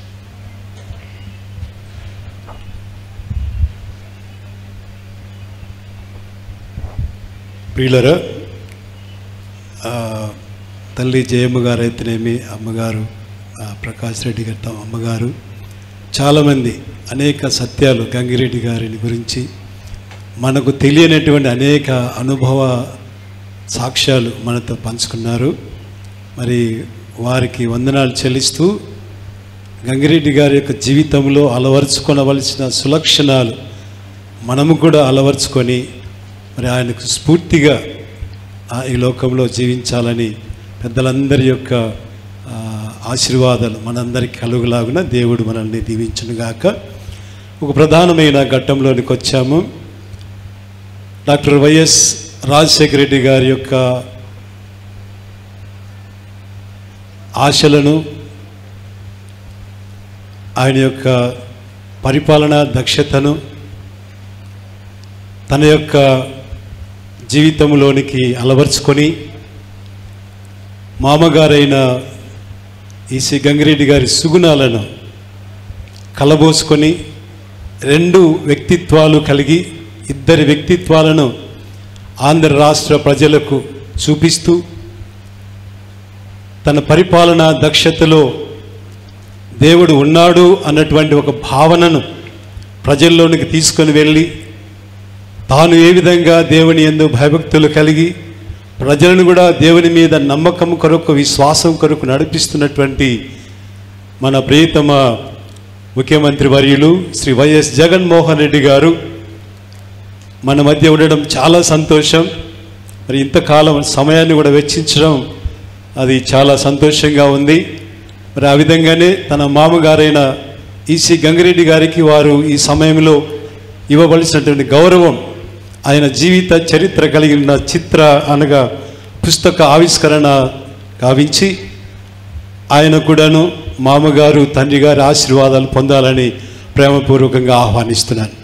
ప్రియులరా ఆ, తల్లి జయమ్మ గారు అయితేనేమి అమ్మగారు ఆ, ప్రకాష్ రెడ్డి గారి తమ అమ్మగారు చాలామంది అనేక సత్యాలు గంగిరెడ్డి గారిని గురించి మనకు తెలియనటువంటి అనేక అనుభవ సాక్ష్యాలు మనతో పంచుకున్నారు మరి వారికి వందనాలు చెల్లిస్తూ గంగిరెడ్డి గారి యొక్క జీవితంలో అలవర్చుకొనవలసిన సులక్షణాలు మనము కూడా అలవర్చుకొని మరి ఆయనకు స్ఫూర్తిగా ఆ ఈ లోకంలో జీవించాలని పెద్దలందరి యొక్క ఆ, ఆశీర్వాదాలు మనందరికి కలుగులాగున దేవుడు మనల్ని దీవించునుగాక ఒక ప్రధానమైన ఘట్టంలోనికి వచ్చాము డాక్టర్ వైఎస్ రాజశేఖర రెడ్డి గారి యొక్క ఆశలను ఆయన యొక్క పరిపాలనా దక్షతను తన యొక్క జీవితంలోనికి అలవర్చుకొని మామగారైన ఈసి గంగిరెడ్డి గారి సుగుణాలను కలబోసుకొని రెండు వ్యక్తిత్వాలు కలిగి ఇద్దరి వ్యక్తిత్వాలను ఆంధ్ర రాష్ట్ర ప్రజలకు చూపిస్తూ తన పరిపాలనా దక్షతలో దేవుడు ఉన్నాడు అన్నటువంటి ఒక భావనను ప్రజల్లోనికి తీసుకొని వెళ్ళి తాను ఏ విధంగా దేవుని ఎందు భయభక్తులు కలిగి ప్రజలను కూడా దేవుని మీద నమ్మకం కొరకు విశ్వాసం కొరకు నడిపిస్తున్నటువంటి మన ప్రియతమ ముఖ్యమంత్రి వర్యులు శ్రీ వైఎస్ జగన్మోహన్ రెడ్డి గారు మన మధ్య ఉండడం చాలా సంతోషం మరి ఇంతకాలం సమయాన్ని కూడా వెచ్చించడం అది చాలా సంతోషంగా ఉంది మరి ఆ విధంగానే తన మామగారైన ఈసీ గంగిరెడ్డి గారికి వారు ఈ సమయంలో ఇవ్వవలసినటువంటి గౌరవం ఆయన జీవిత చరిత్ర కలిగిన చిత్ర అనగా పుస్తక ఆవిష్కరణ గావించి ఆయన కూడాను మామగారు తండ్రి గారి ఆశీర్వాదాలు పొందాలని ప్రేమపూర్వకంగా ఆహ్వానిస్తున్నాను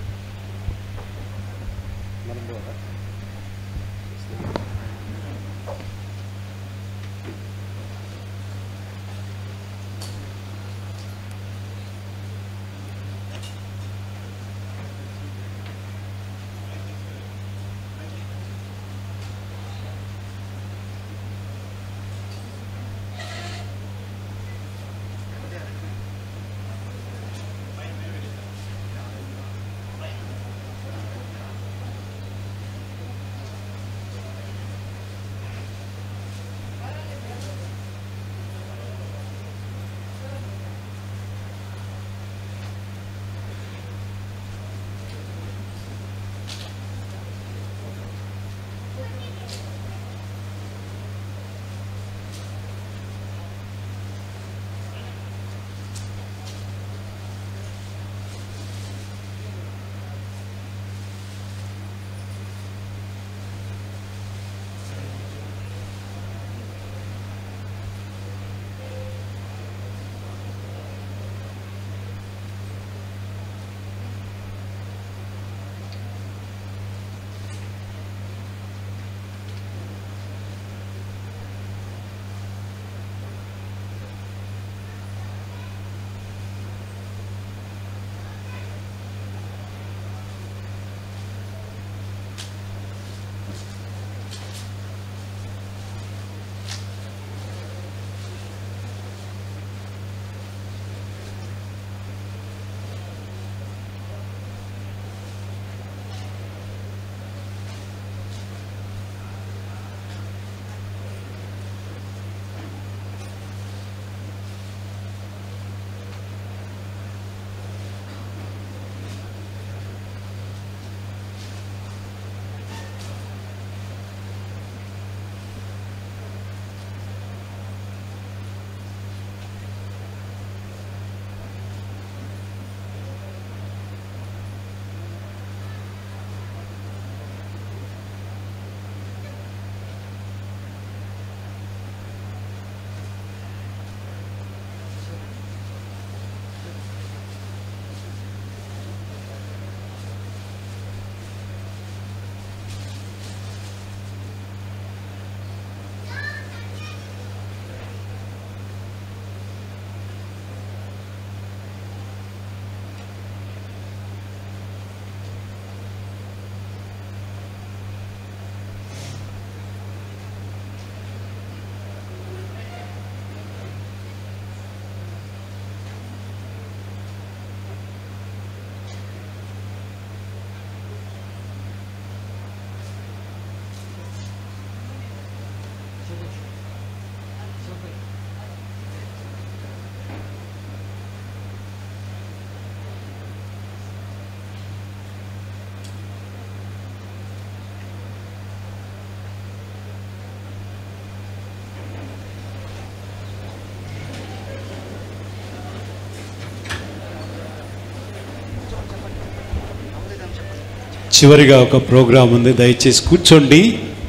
చివరిగా ఒక ప్రోగ్రాం ఉంది దయచేసి కూర్చోండి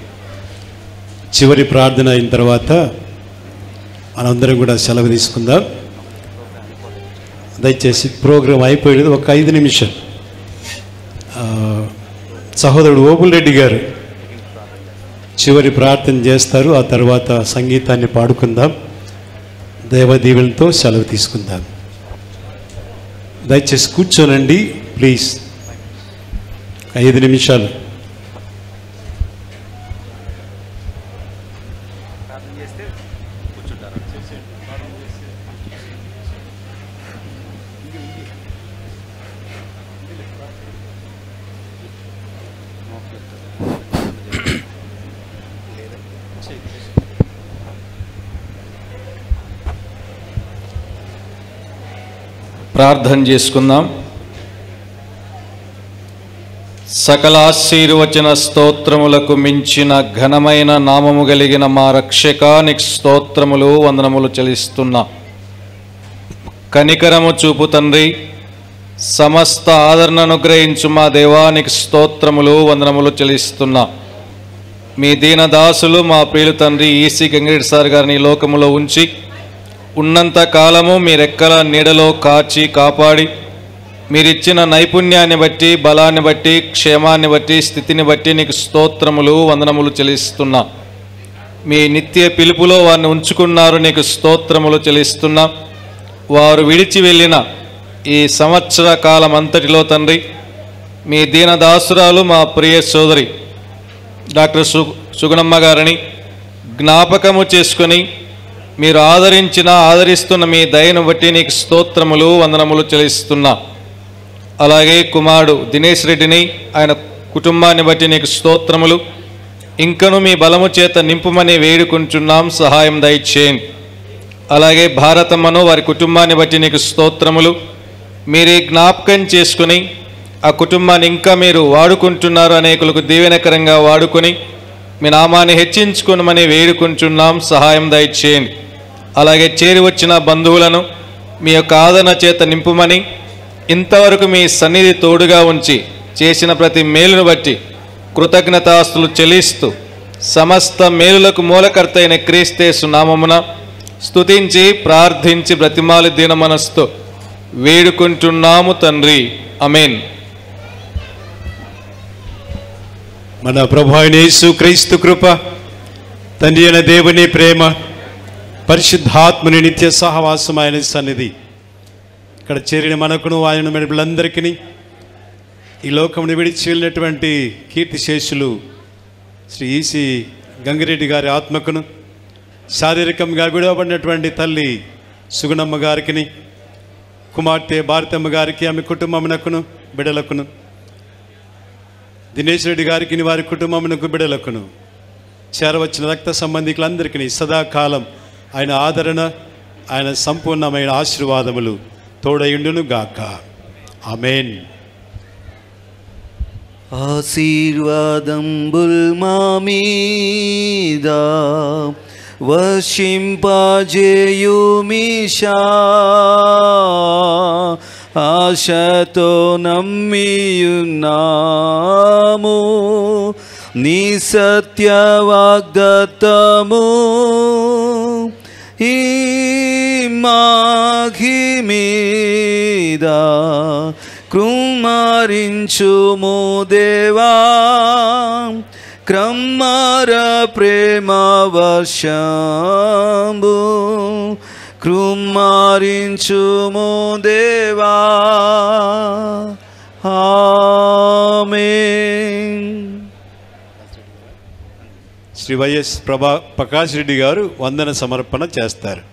చివరి ప్రార్థన అయిన తర్వాత మనందరం కూడా సెలవు తీసుకుందాం దయచేసి ప్రోగ్రాం అయిపోయేది ఒక ఐదు నిమిషం ఆ, సహోదరుడు ఓపుల్ రెడ్డి గారు చివరి ప్రార్థన చేస్తారు ఆ తర్వాత సంగీతాన్ని పాడుకుందాం దేవదీవులతో సెలవు తీసుకుందాం దయచేసి కూర్చోనండి ప్లీజ్ ఐదు నిమిషాలు ప్రార్థన చేసుకుందాం సకల ఆశీర్వచన స్తోత్రములకు మించిన ఘనమైన నామము కలిగిన మా రక్షకానికి స్తోత్రములు వందనములు చెల్లిస్తున్నా కనికరము చూపు తండ్రి సమస్త ఆదరణను గ్రహించు మా దేవానికి స్తోత్రములు వందనములు చెల్లిస్తున్నా మీ దీనదాసులు మా ప్రియులు తండ్రి ఈసీ గంగిరెడ్డి సార్ గారిని ఈ లోకములో ఉంచి ఉన్నంత కాలము మీ రెక్కల నీడలో కాచి కాపాడి మీరిచ్చిన నైపుణ్యాన్ని బట్టి బలాన్ని బట్టి క్షేమాన్ని బట్టి స్థితిని బట్టి నీకు స్తోత్రములు వందనములు చెల్లిస్తున్నా మీ నిత్య పిలుపులో వారిని ఉంచుకున్నారు నీకు స్తోత్రములు చెల్లిస్తున్నా వారు విడిచి వెళ్ళిన ఈ సంవత్సర కాలం అంతటిలో తండ్రి మీ దీనదాసురాలు మా ప్రియ సోదరి డాక్టర్ సు సుగుణమ్మ గారిని జ్ఞాపకము చేసుకొని మీరు ఆదరించిన ఆదరిస్తున్న మీ దయను బట్టి నీకు స్తోత్రములు వందనములు చెల్లిస్తున్నా అలాగే కుమారుడు దినేష్ రెడ్డిని ఆయన కుటుంబాన్ని బట్టి నీకు స్తోత్రములు ఇంకను మీ బలము చేత నింపుమని వేడుకుంటున్నాం సహాయం దయచేయండి అలాగే భారతమ్మను వారి కుటుంబాన్ని బట్టి నీకు స్తోత్రములు మీరే జ్ఞాపకం చేసుకుని ఆ కుటుంబాన్ని ఇంకా మీరు వాడుకుంటున్నారు అనేకులకు దీవెనకరంగా వాడుకొని మీ నామాన్ని హెచ్చించుకునమని వేడుకుంటున్నాం సహాయం దయచేయండి అలాగే చేరి వచ్చిన బంధువులను మీ యొక్క ఆదరణ చేత నింపుమని ఇంతవరకు మీ సన్నిధి తోడుగా ఉంచి చేసిన ప్రతి మేలును బట్టి కృతజ్ఞతాస్తులు చెల్లిస్తూ సమస్త మేలులకు మూలకర్త అయిన క్రీస్తేసు నామమున స్తుతించి ప్రార్థించి బ్రతిమాలి దీన మనస్తో వేడుకుంటున్నాము తండ్రి అమేన్ మన ప్రభు అయిన యేసు క్రీస్తు కృప తండ్రి అయిన దేవుని ప్రేమ పరిశుద్ధాత్మని నిత్య సహవాసం ఆయన సన్నిధి ఇక్కడ చేరిన మనకును ఆయన మెడుపులందరికీ ఈ లోకముని విడిచి వెళ్ళినటువంటి కీర్తిశేషులు శ్రీ ఈసి గంగిరెడ్డి గారి ఆత్మకును శారీరకంగా విడవబడినటువంటి తల్లి సుగుణమ్మ గారికి కుమార్తె భారతమ్మ గారికి ఆమె కుటుంబమునకును బిడలకును దినేష్ రెడ్డి గారికి వారి కుటుంబమునకు బిడలకును చేరవచ్చిన రక్త సంబంధికులందరికీ సదాకాలం ఆయన ఆదరణ ఆయన సంపూర్ణమైన ఆశీర్వాదములు తోడయుండును గాక ఆమెన్ ఆశీర్వాదంబుల్ మా మీద వర్షింపజేయుమిషా ఆశతో నమ్మియున్నాము నీ సత్య వాగ్దత్తము ఈ మాఘి మీద కృమారించుము దేవా క్రమ్మర ప్రేమ వర్షంబు కృమారించుము దేవా ఆమేన్ శ్రీ వైఎస్ ప్రభా ప్రకాష్ రెడ్డి గారు వందన సమర్పణ చేస్తారు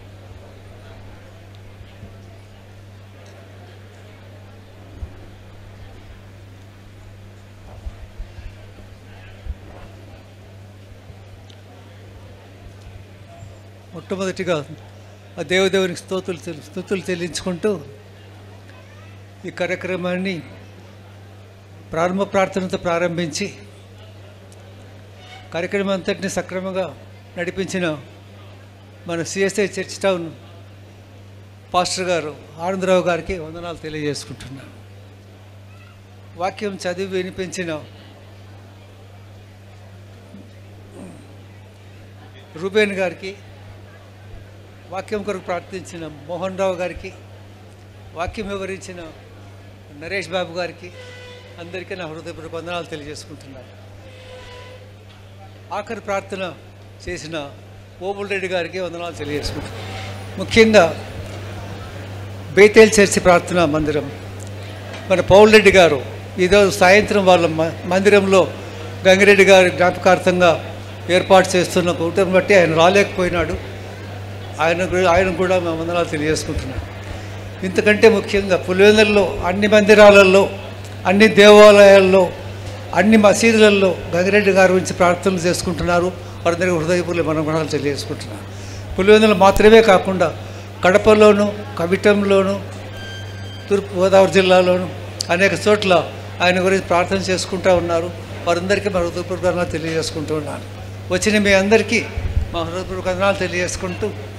మొట్టమొదటిగా ఆ దేవదేవునికి స్తోతులు చెల్లి- స్తుతులు చెల్లించుకుంటూ ఈ కార్యక్రమాన్ని ప్రారంభ ప్రార్థనతో ప్రారంభించి కార్యక్రమం అంతటిని సక్రమంగా నడిపించిన మన సిఎస్ఐ చర్చ్ టౌన్ పాస్టర్ గారు ఆనందరావు గారికి వందనాలు తెలియజేసుకుంటున్నాను వాక్యం చదివి వినిపించిన రూబేన్ గారికి వాక్యం కొరకు ప్రార్థించిన మోహన్ రావు గారికి వాక్యం వివరించిన నరేష్ బాబు గారికి అందరికీ నా హృదయపూర్వక వందనాలు తెలియజేసుకుంటున్నాను ఆఖరి ప్రార్థన చేసిన ఓబుల్ రెడ్డి గారికి వందనాలు తెలియజేసుకుంటున్నాను ముఖ్యంగా బేతేల్ చర్చి ప్రార్థన మందిరం మన పౌల్ రెడ్డి గారు ఈరోజు సాయంత్రం వాళ్ళ మ- మందిరంలో గంగిరెడ్డి గారి జ్ఞాపకార్థంగా ఏర్పాటు చేస్తున్న కూటమి బట్టి ఆయన రాలేకపోయినాడు ఆయన గు- ఆయన కూడా మేము వందనాలు తెలియజేసుకుంటున్నాం ఇంతకంటే ముఖ్యంగా పులివెందులలో అన్ని మందిరాలలో అన్ని దేవాలయాల్లో అన్ని మసీదులలో గంగిరెడ్డి గారి గురించి ప్రార్థనలు చేసుకుంటున్నారు వారందరికీ హృదయపూర్లు మనం గుణాలు తెలియజేసుకుంటున్నాం పులివెందులు మాత్రమే కాకుండా కడపలోను కవిటంలోను తూర్పు గోదావరి జిల్లాలోను అనేక చోట్ల ఆయన గురించి ప్రార్థన చేసుకుంటూ ఉన్నారు వారందరికీ మా హృదయపూర్వక తెలియజేసుకుంటూ ఉన్నాను వచ్చిన మీ అందరికీ మా హృదయపూర్వక తెలియజేసుకుంటూ